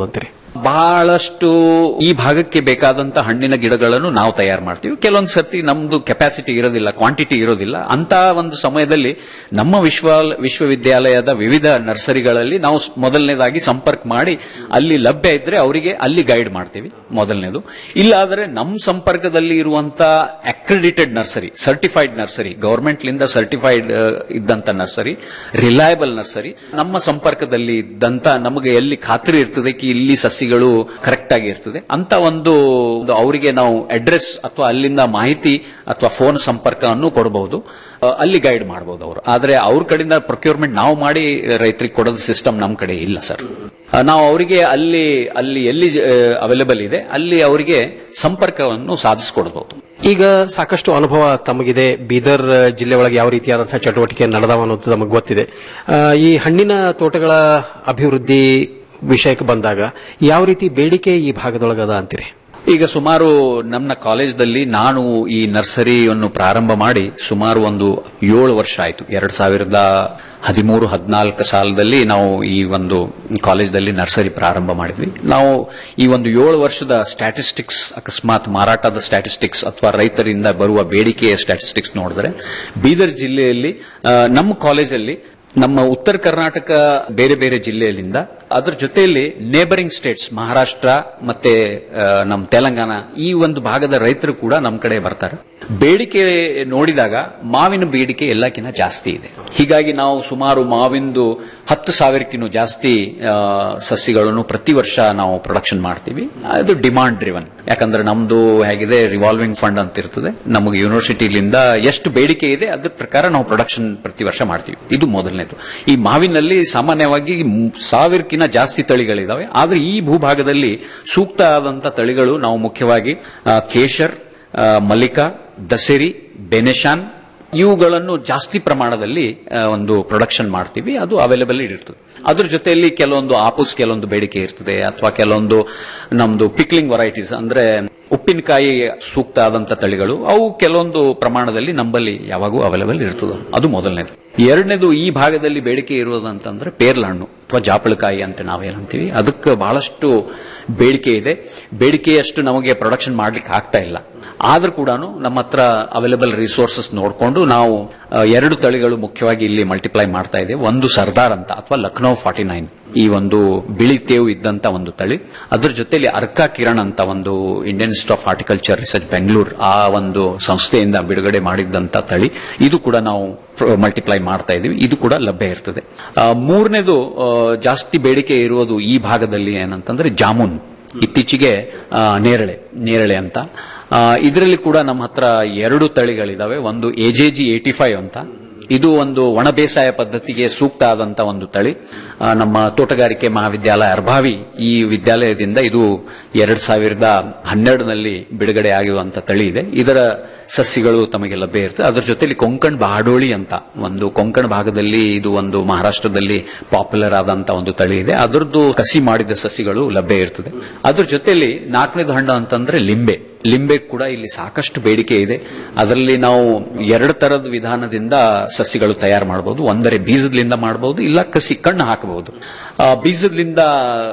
ಬಹಳಷ್ಟು ಈ ಭಾಗಕ್ಕೆ ಬೇಕಾದಂತ ಹಣ್ಣಿನ ಗಿಡಗಳನ್ನು ನಾವು ತಯಾರು ಮಾಡ್ತೀವಿ ಕೆಲವೊಂದು ಸರ್ತಿ ನಮ್ದು ಕೆಪಾಸಿಟಿ ಇರೋದಿಲ್ಲ ಕ್ವಾಂಟಿಟಿ ಇರೋದಿಲ್ಲ ಅಂತ ಒಂದು ಸಮಯದಲ್ಲಿ ನಮ್ಮ ವಿಶ್ವ ವಿಶ್ವವಿದ್ಯಾಲಯದ ವಿವಿಧ ನರ್ಸರಿಗಳಲ್ಲಿ ನಾವು ಸ್- ಮೊದಲನೇದಾಗಿ ಸಂಪರ್ಕ ಮಾಡಿ ಅಲ್ಲಿ ಲಭ್ಯ ಇದ್ರೆ ಅವರಿಗೆ ಅಲ್ಲಿ ಗೈಡ್ ಮಾಡ್ತೀವಿ ಮೊದಲನೇದು ಇಲ್ಲಾದರೆ ನಮ್ಮ ಸಂಪರ್ಕದಲ್ಲಿ ಇರುವಂತ accredited nursery certified nursery government ಲಿಂದ ಸರ್ಟಿಫೈಡ್ ಇದ್ದಂತ ನರ್ಸರಿ ರಿಲಯಬಲ್ ನರ್ಸರಿ ನಮ್ಮ ಸಂಪರ್ಕದಲ್ಲಿ ಇದ್ದಂತ ನಮಗೆ ಎಲ್ಲಿ ಖಾತ್ರಿ ಇರ್ತದೆ ಕಿ ಇಲ್ಲಿ ಸಸಿಗಳು ಕರೆಕ್ಟ್ ಆಗಿ ಇರ್ತದೆ ಅಂತ ಒಂದು ಒಂದು ಅವರಿಗೆ ನಾವು ಅಡ್ರೆಸ್ ಅಥವಾ ಅಲ್ಲಿಂದ ಮಾಹಿತಿ ಅಥವಾ ಫೋನ್ ಸಂಪರ್ಕವನ್ನು ಕೊಡಬಹುದು ಅಹ್, ಅಲ್ಲಿ ಗೈಡ್ ಮಾಡಬಹುದು ಅವರು ಆದ್ರೆ ಅವ್ರ ಕಡೆಯಿಂದ ಪ್ರೊಕ್ಯೂರ್ಮೆಂಟ್ ನಾವು ಮಾಡಿ ರೈತರಿಗೆ ಕೊಡೋದು ಸಿಸ್ಟಮ್ ನಮ್ಮ ಕಡೆ ಇಲ್ಲ ಸರ್ ಅಹ್, ನಾವು ಅವರಿಗೆ ಅಲ್ಲಿ ಅಲ್ಲಿ ಎಲ್ಲಿ ಅವೈಲೇಬಲ್ ಇದೆ ಅಲ್ಲಿ ಅವರಿಗೆ ಸಂಪರ್ಕವನ್ನು ಸಾಧಿಸಿಕೊಡಬಹುದು ಈಗ ಸಾಕಷ್ಟು ಅನುಭವ ತಮಗಿದೆ ಬೀದರ್ ಜಿಲ್ಲೆ ಒಳಗೆ ಯಾವ ರೀತಿಯಾದಂತಹ ಚಟುವಟಿಕೆ ನಡೆದವ ಅನ್ನೋದು ನಮಗೆ ಗೊತ್ತಿದೆ ಆ, ಈ ಹಣ್ಣಿನ ತೋಟಗಳ ಅಭಿವೃದ್ಧಿ ವಿಷಯಕ್ಕೆ ಬಂದಾಗ ಯಾವ ರೀತಿ ಬೇಡಿಕೆ ಈ ಭಾಗದೊಳಗದ ಅಂತೀರಿ ಈಗ ಸುಮಾರು ನಮ್ಮ ಕಾಲೇಜ್ದಲ್ಲಿ ನಾನು ಈ ನರ್ಸರಿಯನ್ನು ಪ್ರಾರಂಭ ಮಾಡಿ ಸುಮಾರು ಒಂದು ಏಳು ವರ್ಷ ಆಯಿತು ಎರಡ್ ಸಾವಿರದ ಹದಿಮೂರು ಹದಿನಾಲ್ಕು ಸಾಲದಲ್ಲಿ ನಾವು ಈ ಒಂದು ಕಾಲೇಜ್ದಲ್ಲಿ ನರ್ಸರಿ ಪ್ರಾರಂಭ ಮಾಡಿದ್ವಿ ನಾವು ಈ ಒಂದು ಏಳು ವರ್ಷದ ಸ್ಟ್ಯಾಟಿಸ್ಟಿಕ್ಸ್ ಅಕಸ್ಮಾತ್ ಮಾರಾಟದ ಸ್ಟ್ಯಾಟಿಸ್ಟಿಕ್ಸ್ ಅಥವಾ ರೈತರಿಂದ ಬರುವ ಬೇಡಿಕೆಯ ಸ್ಟ್ಯಾಟಿಸ್ಟಿಕ್ಸ್ ನೋಡಿದ್ರೆ ಬೀದರ್ ಜಿಲ್ಲೆಯಲ್ಲಿ ಆ, ನಮ್ಮ ಕಾಲೇಜಲ್ಲಿ ನಮ್ಮ ಉತ್ತರ ಕರ್ನಾಟಕ ಬೇರೆ ಬೇರೆ ಜಿಲ್ಲೆಯಲ್ಲಿಂದ ಅದ್ರ ಜೊತೆಯಲ್ಲಿ ನೇಬರಿಂಗ್ ಸ್ಟೇಟ್ಸ್ ಮಹಾರಾಷ್ಟ್ರ ಮತ್ತೆ ಆ, ನಮ್ಮ ತೆಲಂಗಾಣ ಈ ಒಂದು ಭಾಗದ ರೈತರು ಕೂಡ ನಮ್ಮ ಕಡೆ ಬರ್ತಾರೆ ಬೇಡಿಕೆ ನೋಡಿದಾಗ ಮಾವಿನ ಬೇಡಿಕೆ ಎಲ್ಲಕ್ಕಿಂತ ಜಾಸ್ತಿ ಇದೆ ಹೀಗಾಗಿ ನಾವು ಸುಮಾರು ಮಾವಿಂದು ಹತ್ತು ಸಾವಿರಕ್ಕಿಂತ ಜಾಸ್ತಿ ಆ, ಸಸಿಗಳನ್ನು ಪ್ರತಿ ವರ್ಷ ನಾವು ಪ್ರೊಡಕ್ಷನ್ ಮಾಡ್ತೀವಿ ಅದು ಡಿಮಾಂಡ್ ಡ್ರಿವನ್ ಯಾಕಂದ್ರೆ ನಮ್ದು ಹೇಗಿದೆ ರಿವಾಲ್ವಿಂಗ್ ಫಂಡ್ ಅಂತ ಇರ್ತದೆ ನಮಗೆ ಯೂನಿವರ್ಸಿಟಿಲಿಂದ ಎಷ್ಟು ಬೇಡಿಕೆ ಇದೆ ಅದ್ರ ಪ್ರಕಾರ ನಾವು ಪ್ರೊಡಕ್ಷನ್ ಪ್ರತಿ ವರ್ಷ ಮಾಡ್ತೀವಿ ಇದು ಮೊದಲನೇದು ಈ ಮಾವಿನಲ್ಲಿ ಸಾಮಾನ್ಯವಾಗಿ ಮ್- ಸಾವಿರಕ್ಕಿಂತ ಜಾಸ್ತಿ ತಳಿಗಳಿದಾವೆ ಆದ್ರೆ ಈ ಭೂಭಾಗದಲ್ಲಿ ಸೂಕ್ತ ಆದಂತ ತಳಿಗಳು ನಾವು ಮುಖ್ಯವಾಗಿ ಆ, ಕೇಶರ್ ಆ, ಮಲ್ಲಿಕಾ ದಸೆರಿ ಬೆನೆಶಾನ್ ಇವುಗಳನ್ನು ಜಾಸ್ತಿ ಪ್ರಮಾಣದಲ್ಲಿ ಆ, ಒಂದು ಪ್ರೊಡಕ್ಷನ್ ಮಾಡ್ತೀವಿ ಅದು ಅವೈಲೇಬಲ್ ಇರ್ತದೆ ಅದ್ರ ಜೊತೆಯಲ್ಲಿ ಕೆಲವೊಂದು ಆಪುಸ್ ಕೆಲವೊಂದು ಬೇಡಿಕೆ ಇರ್ತದೆ ಅಥವಾ ಕೆಲವೊಂದು ನಮ್ದು ಪಿಕ್ಲಿಂಗ್ ವೆರೈಟೀಸ್ ಅಂದ್ರೆ ಉಪ್ಪಿನಕಾಯಿ ಸೂಕ್ತ ಆದಂತ ತಳಿಗಳು ಅವು ಕೆಲವೊಂದು ಪ್ರಮಾಣದಲ್ಲಿ ನಮ್ಮಲ್ಲಿ ಯಾವಾಗೂ ಅವೈಲೇಬಲ್ ಇರ್ತದೆ ಅದು ಮೊದಲನೇದು ಎರಡನೇದು ಈ ಭಾಗದಲ್ಲಿ ಬೇಡಿಕೆ ಇರುವುದಂತಂದ್ರೆ ಪೇರ್ಲ ಹಣ್ಣು ಅಥವಾ ಜಾಪಳಕಾಯಿ ಅಂತ ನಾವೇನಂತೀವಿ ಅದಕ್ಕೆ ಬಹಳಷ್ಟು ಬೇಡಿಕೆ ಇದೆ ಬೇಡಿಕೆಯಷ್ಟು ನಮಗೆ ಪ್ರೊಡಕ್ಷನ್ ಮಾಡ್ಲಿಕ್ಕೆ ಆಗ್ತಾ ಇಲ್ಲ ಆದ್ರೂ ಕೂಡ ನಮ್ಮ ಹತ್ರ ಅವೈಲೇಬಲ್ ರಿಸೋರ್ಸಸ್ ನೋಡಿಕೊಂಡು ನಾವು ಆ, ಎರಡು ತಳಿಗಳು ಮುಖ್ಯವಾಗಿ ಇಲ್ಲಿ ಮಲ್ಟಿಪ್ಲೈ ಮಾಡ್ತಾ ಇದ್ದೇವೆ ಒಂದು ಸರ್ದಾರ್ ಅಂತ ಅಥವಾ ಲಕ್ನೋ ಫಾರ್ಟಿ ನೈನ್ ಈ ಒಂದು ಬಿಳಿ ತೇವು ಇದ್ದಂತ ಒಂದು ತಳಿ ಅದ್ರ ಜೊತೆಲಿ ಅರ್ಕಾ ಕಿರಣ್ ಅಂತ ಒಂದು Indian Institute of Horticulture Research Bengaluru ಆ ಒಂದು ಸಂಸ್ಥೆಯಿಂದ ಬಿಡುಗಡೆ ಮಾಡಿದ್ದಂತ ತಳಿ ಇದು ಕೂಡ ನಾವು ಮಲ್ಟಿಪ್ಲೈ ಮಾಡ್ತಾ ಇದೀವಿ ಇದು ಕೂಡ ಲಭ್ಯ ಇರ್ತದೆ ಆ, ಮೂರನೇದು ಆ, ಜಾಸ್ತಿ ಬೇಡಿಕೆ ಇರುವುದು ಈ ಭಾಗದಲ್ಲಿ ಏನಂತಂದ್ರೆ ಜಾಮೂನ್ ಇತ್ತೀಚೆಗೆ ಆ, ನೇರಳೆ ನೇರಳೆ ಅಂತ ಇದರಲ್ಲಿ ಕೂಡ ನಮ್ಮ ಹತ್ರ ಎರಡು ತಳಿಗಳಿದಾವೆ ಒಂದು ಎಜೆಜಿ ಏಟಿ ಫೈವ್ ಅಂತ ಇದು ಒಂದು ಒಣ ಬೇಸಾಯ ಪದ್ಧತಿಗೆ ಸೂಕ್ತ ಆದಂತ ಒಂದು ತಳಿ ಆ, ನಮ್ಮ ತೋಟಗಾರಿಕೆ ಮಹಾವಿದ್ಯಾಲಯ ಅರ್ಭಾವಿ ಈ ವಿದ್ಯಾಲಯದಿಂದ ಇದು ಎರಡ್ ಸಾವಿರದ ಹನ್ನೆರಡನಲ್ಲಿ ಬಿಡುಗಡೆ ಆಗಿರುವಂತ ತಳಿ ಇದೆ ಇದರ ಸಸ್ಯಗಳು ತಮಗೆ ಲಭ್ಯ ಇರ್ತದೆ ಅದರ ಜೊತೆಲಿ ಕೊಂಕಣ್ ಬಾಡೋಳಿ ಅಂತ ಒಂದು ಕೊಂಕಣ್ ಭಾಗದಲ್ಲಿ ಇದು ಒಂದು ಮಹಾರಾಷ್ಟ್ರದಲ್ಲಿ ಪಾಪ್ಯುಲರ್ ಆದಂತ ಒಂದು ತಳಿ ಇದೆ ಅದರದ್ದು ಕಸಿ ಮಾಡಿದ ಸಸಿಗಳು ಲಭ್ಯ ಇರ್ತದೆ ಅದ್ರ ಜೊತೆಲಿ ನಾಲ್ಕನೇದು ಹಣ್ಣು ಅಂತಂದ್ರೆ ಲಿಂಬೆ ಲಿಂಬೆ ಕೂಡ ಇಲ್ಲಿ ಸಾಕಷ್ಟು ಬೇಡಿಕೆ ಇದೆ ಅದರಲ್ಲಿ ನಾವು ಎರಡು ತರದ ವಿಧಾನದಿಂದ ಸಸಿಗಳು ತಯಾರು ಮಾಡಬಹುದು ಒಂದರೆ ಬೀಜದಿಂದ ಮಾಡಬಹುದು ಇಲ್ಲ ಕಸಿ ಕಣ್ಣು ಹಾಕಬಹುದು ಆ, ಬೀಜದಿಂದ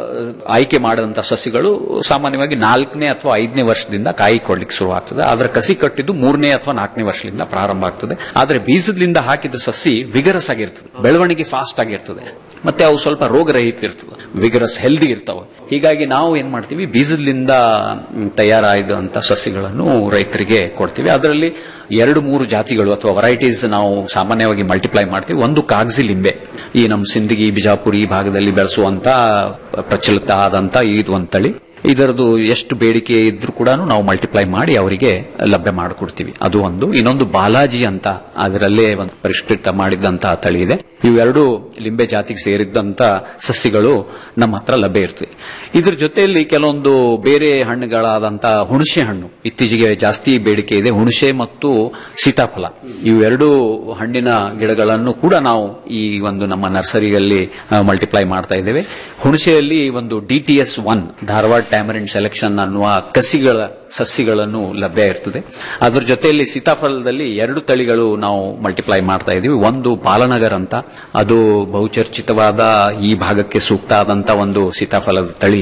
ಆಯ್ಕೆ ಮಾಡಿದಂತ ಸಸಿಗಳು ಸಾಮಾನ್ಯವಾಗಿ ನಾಲ್ಕನೇ ಅಥವಾ ಐದನೇ ವರ್ಷದಿಂದ ಕಾಯಿ ಕೊಡ್ಲಿಕ್ಕೆ ಶುರುವಾಗ್ತದೆ ಆದ್ರೆ ಕಸಿ ಕಟ್ಟಿದ್ದು ಮೂರನೇ ಅಥವಾ ನಾಲ್ಕನೇ ವರ್ಷದಿಂದ ಪ್ರಾರಂಭ ಆಗ್ತದೆ ಆದ್ರೆ ಬೀಜದಿಂದ ಹಾಕಿದ ಸಸಿ ವಿಗರಸ್ ಆಗಿರ್ತದೆ ಬೆಳವಣಿಗೆ ಫಾಸ್ಟ್ ಆಗಿರ್ತದೆ ಮತ್ತೆ ಅವು ಸ್ವಲ್ಪ ರೋಗರಹಿತ ಇರ್ತದೆ ವಿಗರಸ್ ಹೆಲ್ದಿ ಇರ್ತವೆ ಹೀಗಾಗಿ ನಾವು ಏನ್ ಮಾಡ್ತೀವಿ ಬೀಜದಿಂದ ಮ್, ತಯಾರಾದಂತ ಸಸ್ಯಗಳನ್ನು ರೈತರಿಗೆ ಕೊಡ್ತೀವಿ ಅದರಲ್ಲಿ ಎರಡು ಮೂರು ಜಾತಿಗಳು ಅಥವಾ ವೆರೈಟೀಸ್ ನಾವು ಸಾಮಾನ್ಯವಾಗಿ ಮಲ್ಟಿಪ್ಲೈ ಮಾಡ್ತೀವಿ ಒಂದು ಕಾಗಜಿ ಲಿಂಬೆ ಈ ನಮ್ಮ ಸಿಂದಗಿ ಬಿಜಾಪುರ ಈ ಭಾಗದಲ್ಲಿ ಬೆಳೆಸುವಂತ ಪ್ರಚಲಿತ ಆದಂತ ಇದು ಒಂದು ತಳಿ ಇದರದು ಎಷ್ಟು ಬೇಡಿಕೆ ಇದ್ರೂ ಕೂಡ ನಾವು ಮಲ್ಟಿಪ್ಲೈ ಮಾಡಿ ಅವರಿಗೆ ಲಭ್ಯ ಮಾಡಿಕೊಡ್ತೀವಿ ಅದು ಒಂದು ಇನ್ನೊಂದು ಬಾಲಾಜಿ ಅಂತ ಅದರಲ್ಲೇ ಒಂದು ಪರಿಷ್ಕೃತ ಮಾಡಿದಂತಹ ತಳಿ ಇದೆ ಇವೆರಡು ಲಿಂಬೆ ಜಾತಿಗೆ ಸೇರಿದಂತ ಸಸ್ಯಗಳು ನಮ್ಮ ಹತ್ರ ಲಭ್ಯ ಇರ್ತವೆ ಇದ್ರ ಜೊತೆಯಲ್ಲಿ ಕೆಲವೊಂದು ಬೇರೆ ಹಣ್ಣುಗಳಾದಂತ ಹುಣಸೆ ಹಣ್ಣು ಇತ್ತೀಚೆಗೆ ಜಾಸ್ತಿ ಬೇಡಿಕೆ ಇದೆ ಹುಣಸೆ ಮತ್ತು ಸೀತಾಫಲ ಇವೆರಡು ಹಣ್ಣಿನ ಗಿಡಗಳನ್ನು ಕೂಡ ನಾವು ಈ ಒಂದು ನಮ್ಮ ನರ್ಸರಿಯಲ್ಲಿ ಮಲ್ಟಿಪ್ಲೈ ಮಾಡ್ತಾ ಇದ್ದೇವೆ ಹುಣಸೆಯಲ್ಲಿ ಒಂದು D T S one Dharwad tamarind selection ಅನ್ನುವ ಕಸಿಗಳ ಸಸ್ಯಗಳನ್ನು ಲಭ್ಯ ಇರ್ತದೆ ಅದರ ಜೊತೆಯಲ್ಲಿ ಸೀತಾಫಲದಲ್ಲಿ ಎರಡು ತಳಿಗಳು ನಾವು ಮಲ್ಟಿಪ್ಲೈ ಮಾಡ್ತಾ ಇದೀವಿ ಒಂದು ಬಾಲನಗರ್ ಅಂತ ಅದು ಬಹುಚರ್ಚಿತವಾದ ಈ ಭಾಗಕ್ಕೆ ಸೂಕ್ತ ಆದಂತ ಒಂದು ಸೀತಾಫಲದ ತಳಿ ಇದೆ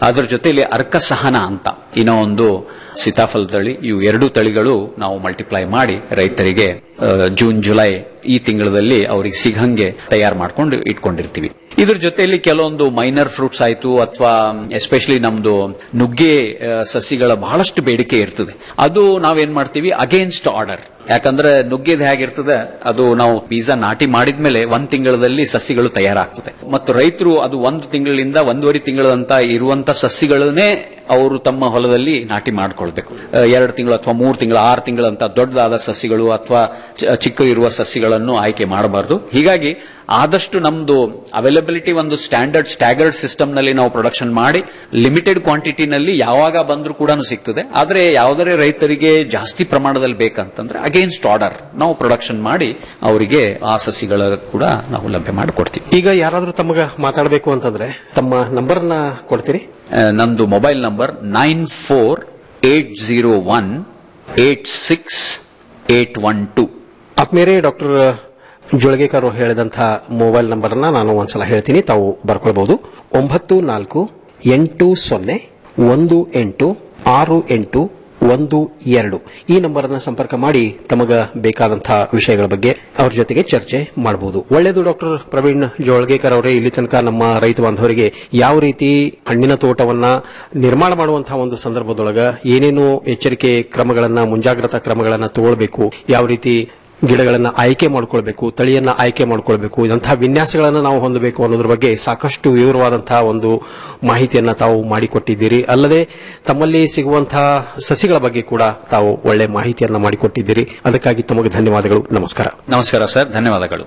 ಅದ್ರ ಜೊತೆಲಿ ಅರ್ಕ ಸಹನ ಅಂತ ಇನ್ನೋ ಒಂದು ಸೀತಾಫಲ ತಳಿ ಇವು ಎರಡು ತಳಿಗಳು ನಾವು ಮಲ್ಟಿಪ್ಲೈ ಮಾಡಿ ರೈತರಿಗೆ ಆ, ಜೂನ್ ಜುಲೈ ಈ ತಿಂಗಳಲ್ಲಿ ಅವ್ರಿಗೆ ಸಿಗಂಗೆ ತಯಾರು ಮಾಡ್ಕೊಂಡು ಇಟ್ಕೊಂಡಿರ್ತೀವಿ ಇದ್ರ ಜೊತೆಯಲ್ಲಿ ಕೆಲವೊಂದು ಮೈನರ್ ಫ್ರೂಟ್ಸ್ ಆಯ್ತು ಅಥವಾ ಎಸ್ಪೆಷಲಿ ನಮ್ದು ನುಗ್ಗೆ ಆ, ಸಸಿಗಳ ಬಹಳಷ್ಟು ಬೇಡಿಕೆ ಇರ್ತದೆ ಅದು ನಾವೇನ್ ಮಾಡ್ತೀವಿ ಅಗೇನ್ಸ್ಟ್ ಆರ್ಡರ್ ಯಾಕಂದ್ರೆ ನುಗ್ಗೆದ್ ಹೇಗಿರ್ತದೆ ಅದು ನಾವು ಬೀಜ ನಾಟಿ ಮಾಡಿದ್ಮೇಲೆ ಒಂದ್ ತಿಂಗಳಲ್ಲಿ ಸಸಿಗಳು ತಯಾರಾಗ್ತದೆ ಮತ್ತು ರೈತರು ಅದು ಒಂದು ತಿಂಗಳಿಂದ ಒಂದೂವರೆ ತಿಂಗಳಂತ ಇರುವಂತ ಸಸಿಗಳನ್ನೇ ಅವರು ತಮ್ಮ ಹೊಲದಲ್ಲಿ ನಾಟಿ ಮಾಡ್ಕೊಳ್ಬೇಕು ಆ, ಎರಡು ತಿಂಗಳು ಅಥವಾ ಮೂರು ತಿಂಗಳು ಆರು ತಿಂಗಳಂತ ದೊಡ್ಡದಾದ ಸಸಿಗಳು ಅಥವಾ ಚ- ಚಿಕ್ಕ ಇರುವ ಸಸಿಗಳನ್ನು ಆಯ್ಕೆ ಮಾಡಬಾರದು ಹೀಗಾಗಿ ಆದಷ್ಟು ನಮ್ದು ಅವೈಲಬಿಲಿಟಿ ಒಂದು ಸ್ಟ್ಯಾಂಡರ್ಡ್ ಸ್ಟ್ಯಾಗರ್ಡ್ ಸಿಸ್ಟಮ್ ನಲ್ಲಿ ನಾವು ಪ್ರೊಡಕ್ಷನ್ ಮಾಡಿ ಲಿಮಿಟೆಡ್ ಕ್ವಾಂಟಿಟಿನಲ್ಲಿ ಯಾವಾಗ ಬಂದ್ರೂ ಕೂಡ ಸಿಗ್ತದೆ ಆದ್ರೆ ಯಾವುದೇ ರೈತರಿಗೆ ಜಾಸ್ತಿ ಪ್ರಮಾಣದಲ್ಲಿ ಬೇಕಂತಂದ್ರೆ ಅಗೇನ್ಸ್ಟ್ ಆರ್ಡರ್ ನಾವು ಪ್ರೊಡಕ್ಷನ್ ಮಾಡಿ ಅವರಿಗೆ ಆ ಸಸಿಗಳ ಕೂಡ ನಾವು ಲಭ್ಯ ಮಾಡಿಕೊಡ್ತೀವಿ ಈಗ ಯಾರಾದ್ರೂ ತಮಗ ಮಾತಾಡಬೇಕು ಅಂತಂದ್ರೆ ತಮ್ಮ ನಂಬರ್ನ ಕೊಡ್ತೀರಿ ಆ, ನಂದು mobile number nine four eight zero one eight six eight one two ಆತ್ಮೇರೆ ಡಾಕ್ಟರ್ ಜೋಳಗೇಕರ್ ಅವರು ಹೇಳಿದಂತಹ ಮೊಬೈಲ್ ನಂಬರ್ನ ನಾನು ಒಂದ್ಸಲ ಹೇಳ್ತೀನಿ ತಾವು ಬರ್ಕೊಳ್ಬಹುದು ಒಂಬತ್ತು ನಾಲ್ಕು ಎಂಟು ಸೊನ್ನೆ ಒಂದು ಎಂಟು ಆರು ಎಂಟು ಒಂದು ಎರಡು ಈ ನಂಬರ್ ಅನ್ನ ಸಂಪರ್ಕ ಮಾಡಿ ತಮಗ ಬೇಕಾದಂತಹ ವಿಷಯಗಳ ಬಗ್ಗೆ ಅವ್ರ ಜೊತೆಗೆ ಚರ್ಚೆ ಮಾಡಬಹುದು ಒಳ್ಳೆಯದು ಡಾಕ್ಟರ್ ಪ್ರವೀಣ್ ಜೋಳ್ಗೇಕರ್ ಅವರೇ ಇಲ್ಲಿ ತನಕ ನಮ್ಮ ರೈತ ಬಾಂಧವರಿಗೆ ಯಾವ ರೀತಿ ಹಣ್ಣಿನ ತೋಟವನ್ನ ನಿರ್ಮಾಣ ಮಾಡುವಂತಹ ಒಂದು ಸಂದರ್ಭದೊಳಗ ಏನೇನು ಎಚ್ಚರಿಕೆ ಕ್ರಮಗಳನ್ನ ಮುಂಜಾಗ್ರತಾ ಕ್ರಮಗಳನ್ನ ತಗೊಳ್ಬೇಕು ಯಾವ ರೀತಿ ಗಿಡಗಳನ್ನ ಆಯ್ಕೆ ಮಾಡ್ಕೊಳ್ಬೇಕು ತಳಿಯನ್ನ ಆಯ್ಕೆ ಮಾಡ್ಕೊಳ್ಬೇಕು ಇದಂತಹ ವಿನ್ಯಾಸಗಳನ್ನ ನಾವು ಹೊಂದಬೇಕು ಅನ್ನೋದ್ರ ಬಗ್ಗೆ ಸಾಕಷ್ಟು ವಿವರವಾದಂತಹ ಒಂದು ಮಾಹಿತಿಯನ್ನ ತಾವು ಮಾಡಿಕೊಟ್ಟಿದ್ದೀರಿ ಅಲ್ಲದೆ ತಮ್ಮಲ್ಲಿ ಸಿಗುವಂತಹ ಸಸಿಗಳ ಬಗ್ಗೆ ಕೂಡ ತಾವು ಒಳ್ಳೆ ಮಾಹಿತಿಯನ್ನ ಮಾಡಿಕೊಟ್ಟಿದ್ದೀರಿ ಅದಕ್ಕಾಗಿ ತಮಗೆ ಧನ್ಯವಾದಗಳು ನಮಸ್ಕಾರ ನಮಸ್ಕಾರ ಸರ್ ಧನ್ಯವಾದಗಳು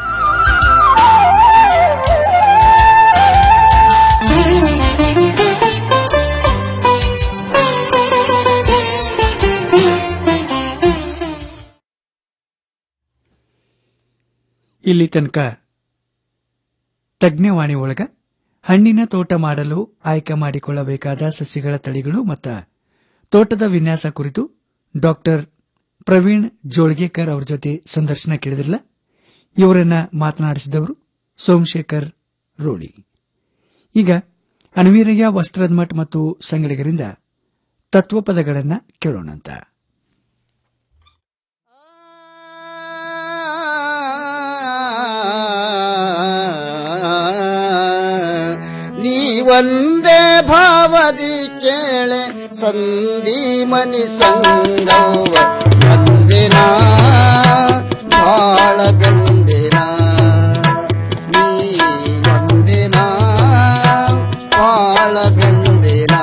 ಇಲ್ಲಿ ತನಕ ತಜ್ಞವಾಣಿ ಒಳಗ ಹಣ್ಣಿನ ತೋಟ ಮಾಡಲು ಆಯ್ಕೆ ಮಾಡಿಕೊಳ್ಳಬೇಕಾದ ಸಸ್ಯಗಳ ತಳಿಗಳು ಮತ್ತು ತೋಟದ ವಿನ್ಯಾಸ ಕುರಿತು ಡಾಕ್ಟರ್ ಪ್ರವೀಣ್ ಜೋಳ್ಗೇಕರ್ ಅವ್ರ ಜೊತೆ ಸಂದರ್ಶನ ಕೇಳಿದ್ರಲ್ಲ ಇವರನ್ನ ಮಾತನಾಡಿಸಿದವರು ಸೋಮಶೇಖರ್ ರೋಳಿ ಈಗ ಅಣವೀರಯ್ಯ ವಸ್ತ್ರದ ಮಠ್ ಮತ್ತು ಸಂಗಡಿಗರಿಂದ ತತ್ವಪದಗಳನ್ನ ಕೇಳೋಣಂತ ನೀವಂದೇ ಭಾವದಿ ಕೇಳೆ ಸಂಧಿ ಮನಿ ಸಂಗವ ಬಂದಿನ ಬಾಳ ಬೆಂದಿನ ನೀ ಬಂದಿನ ಬಾಳ ಬೆಂದಿನ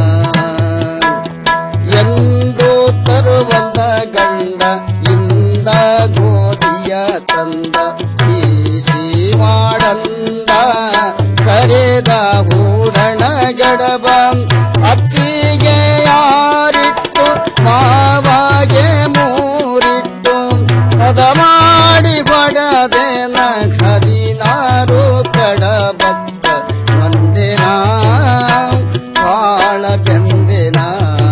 ಎಂದು ತರುವಲ್ದ ಗಂಡ ಇಂದ ಗೋಧಿಯ ತಂದ ಬೀಸಿ ಮಾಡಂದ ಕರೆದ ಹೂರಣ ಗಡಬ ಅತ್ತಿಗೆ ಯಾರಿಟ್ಟು ಮಾವಾಗೆ ಮೂರಿಟ್ಟು ಪದ ಮಾಡಿ ಹೊಡದೇನ ಹದಿನಾರು ಕಡಬತ್ತ ಒಂದಿನ ಬಾಳ ಬೆಂದಿನ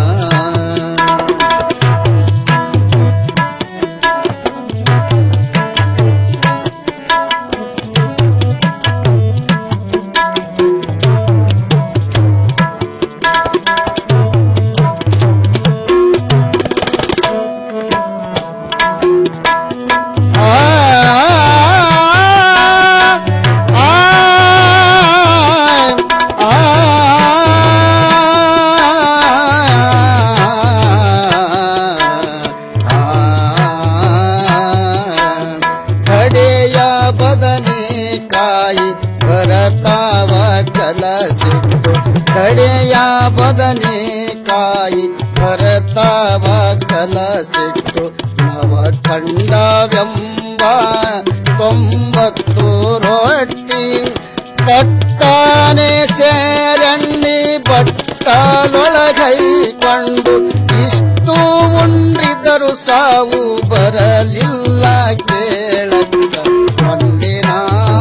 ಕಡೆಯ ಬದನೆಕಾಯಿ ಬರತಾವ ಕಲಸಿಟ್ಟು ಕಡೆಯ ಬದನೆಕಾಯಿ ಬರತಾವ ಕಲಸಿಟ್ಟು ನವ ಖಂಡವೆಂಬ ತೊಂಬತ್ತು ರೊಟ್ಟಿ ತಟ್ಟಾನೆ ಸೇರಣ್ಣಿ ಬಟ್ಟಲೊಳಗೈಕೊಂಡು ಇಷ್ಟು ಉಂಡ್ರಿದರು ಸಾವು ಬರಲಿಲ್ಲ ಕೇಳಕ್ಕ ಒಂದಿನ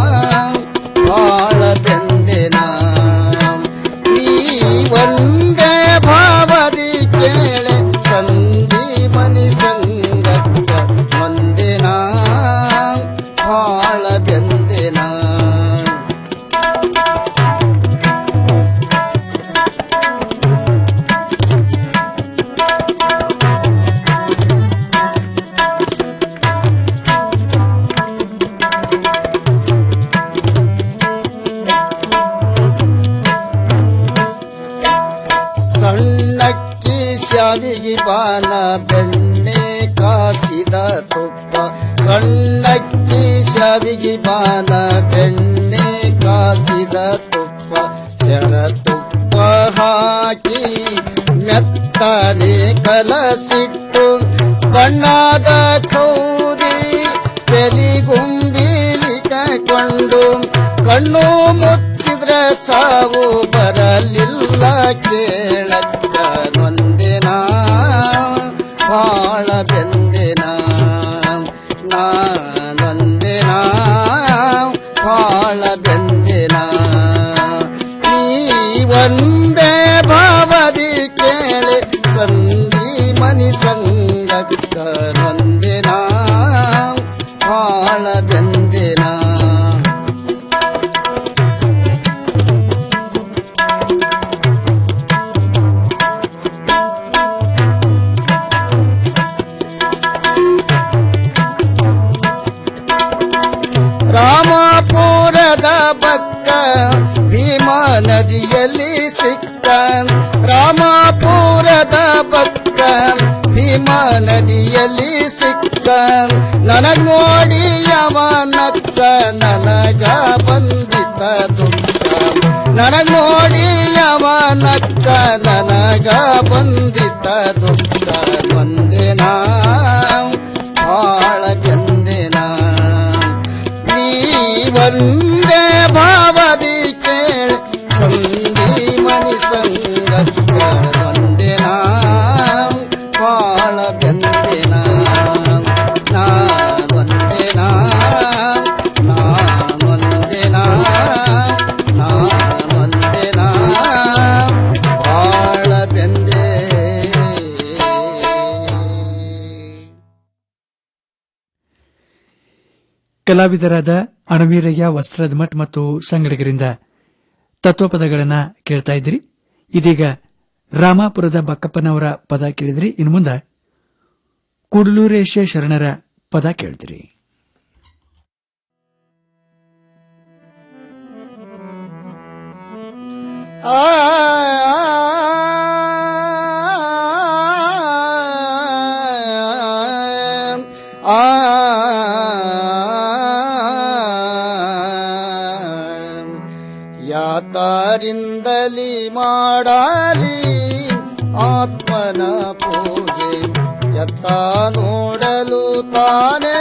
ಬಾಳ ಬೆಂದಿನ ನೀ ಒಂದೇ ಭಾವದಿ ಕೇಳೆ ಸಂಧಿ ಮನಿ ಸಂಗಕ್ಕ ಒಂದಿನ ಬಾಳ ಬೆಂದಿನ ಸಣ್ಣಕ್ಕಿ ಶಾವಿಗೆ ಪಾನ ಬೆಣ್ಣೆ ಕಾಸಿದ ತುಪ್ಪ ಸಣ್ಣಕ್ಕಿ ಶಾವಿಗೆ ಪಾನ ಬೆಣ್ಣೆ ಕಾಸಿದ ತುಪ್ಪ ಎರ ತುಪ್ಪ ಹಾಕಿ ಮೆತ್ತನೆ ಕಲಸಿಟ್ಟು ಬಣ್ಣದ ಕೌದಿ ತೆಲಿಗುಂಬಿಲಿ ಕೈಕೊಂಡು ಕಣ್ಣು ಮುಚ್ಚಿದ್ರೆ ಸಾವು ಬರಲಿಲ್ಲ ಕೇಳಕ್ಕ ನೊಂದಿನ ಬಾಳ ಬೆಂದಿನ ನಾನೊಂದಿನ ಬಾಳ ಬೆಂದಿನ ನೀ ಒಂದೇ ಭಾವದಿ ಕೇಳಿ ಸಂಧಿ ಮನಿ ಸಂಗಕ್ಕ ನೊಂದಿನ ಬಾಳ ಬೆಂದಿನ ರಾಮಪುರದ ಬಕ್ಕ ಭೀಮಾ ನದಿಯಲ್ಲಿ ಸಿಕ್ಕ ರಾಮಪುರದ ಬಕ್ಕ ಭೀಮಾ ನದಿಯಲ್ಲಿ ಸಿಕ್ಕ ನನಗ್ ನೋಡಿ ಅವನಕ್ಕ ನನಗ ಬಂದಿತ ದುಃಖ ನನಗ್ ನೋಡಿ ಅವನಕ್ಕ ನನಗ ಬಂದಿತ ದುಃಖ ಒಂದಿನ ಬಾಳ ಬೆಂದಿನ ನೀ ಒಂದೇ ಭಾವದಿ ಕೇಳ ಸಂಧಿ ಮನಿ ಸಂಗಕ್ಕ ಒಂದಿನ ಬಾಳ ಬೆಂದಿನ ನಾನೊಂದಿನ ನಾನೊಂದಿನ ನಾನೊಂದಿನ ಬಾಳ ಬೆಂದೇ ಕಲಾವಿದರಾದ ಅಣವೀರಯ್ಯ ವಸ್ತ್ರದ ಮಠ್ ಮತ್ತು ಸಂಗಡಿಗರಿಂದ ತತ್ವಪದಗಳನ್ನ ಕೇಳ್ತಾ ಇದ್ರಿ ಇದೀಗ ರಾಮಾಪುರದ ಬಕ್ಕಪ್ಪನವರ ಪದ ಕೇಳಿದ್ರಿ ಇನ್ನು ಮುಂದೆ ಕೂಡಲೂರೇಶ ಶರಣರ ಪದ ಕೇಳ್ತೀರಿ ಯಾತಾರಿಂದಲಿ ಮಾಡಲಿ ಆತ್ಮನ ಪೂಜೆ ಎತ್ತ ನೋಡಲು ತಾನೇ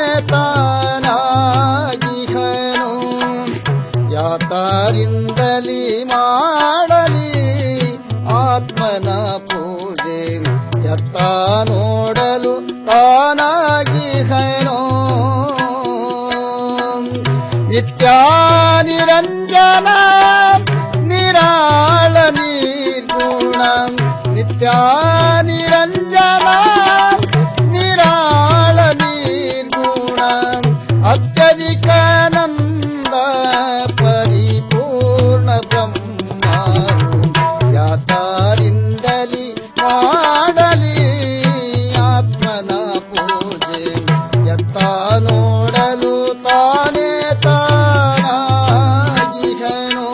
ತಾನಾಗಿಹನು ಯಾತಾರಿಂದಲಿ ಮಾಡಲಿ ಆತ್ಮನ ಪೂಜೆ ಎತ್ತ ನೋಡಲು ತಾನಾಗಿಹನು ನಿತ್ಯ ನಿರಂಜನ ನಿರಾಳ ನಿರ್ಗುಣ ನಿತ್ಯ ನಿರಂಜನ ನಿರಾಳ ನಿರ್ಗುಣ ಅತ್ಯಧಿಕ ನಂದ ಪರಿಪೂರ್ಣ ಬ್ರಹ್ಮಾರು ಯಾತಾರಿಂದಲಿ ಮಾಡಲಿ ಆತ್ಮನ ಪೂಜೆ ಎತ್ತ ನೋಡಲು ತಾನೇ ತಾನಾಗಿಹನು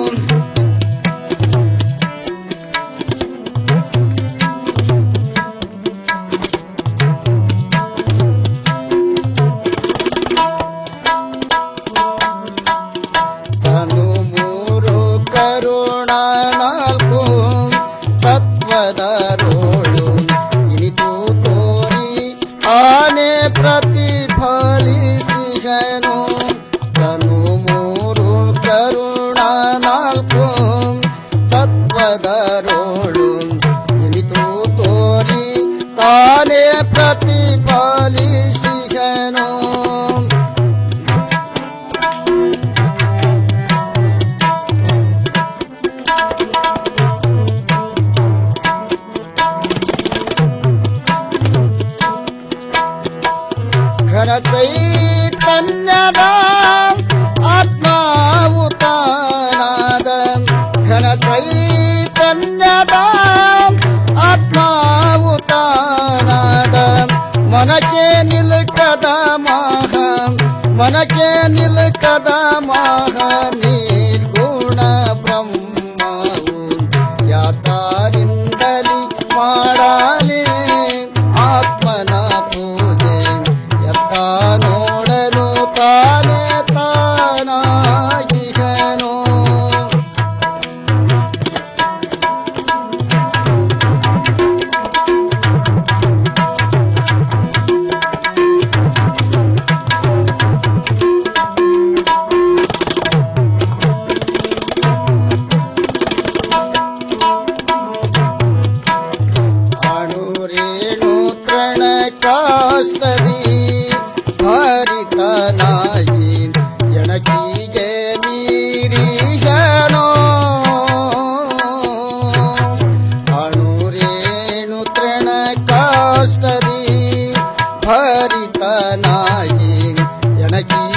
ತನು ಮೂರು ಕರುಣ ನಾಲ್ಕು ತತ್ವದ ರೋಳು ಇನಿತು ತೋರಿ ಆನೆ ಪ್ರತಿಫಲಿಸಿಹನು ತನು ಮೂರು ಕರುಣ ನಾಲ್ಕು ತತ್ವದ ರೋಳು ಇನಿತು ತೋರಿ ತಾನೇ ಪ್ರತಿಫಲಿಸಿಹನು ಘನ ಚೈತನ್ಯದ ಆತ್ಮಾವು ತಾನಾದ ಘನ ಚೈತನ್ಯದ ಆತ್ಮಾವು ತಾನಾದ ಮನಕ್ಕೆ ನಿಲ್ಕದ ಮಾಹ ಮನಕ್ಕೆ ನಿಲ್ಕದ ಮಾಹ ನಿರ್ಗುಣ ಬ್ರಹ್ಮವು ಯಾತಾರಿಂದಲೇ ಕಾಷ್ಟದಿ ಭರಿತನಾಗಿ ಎಣಕಿ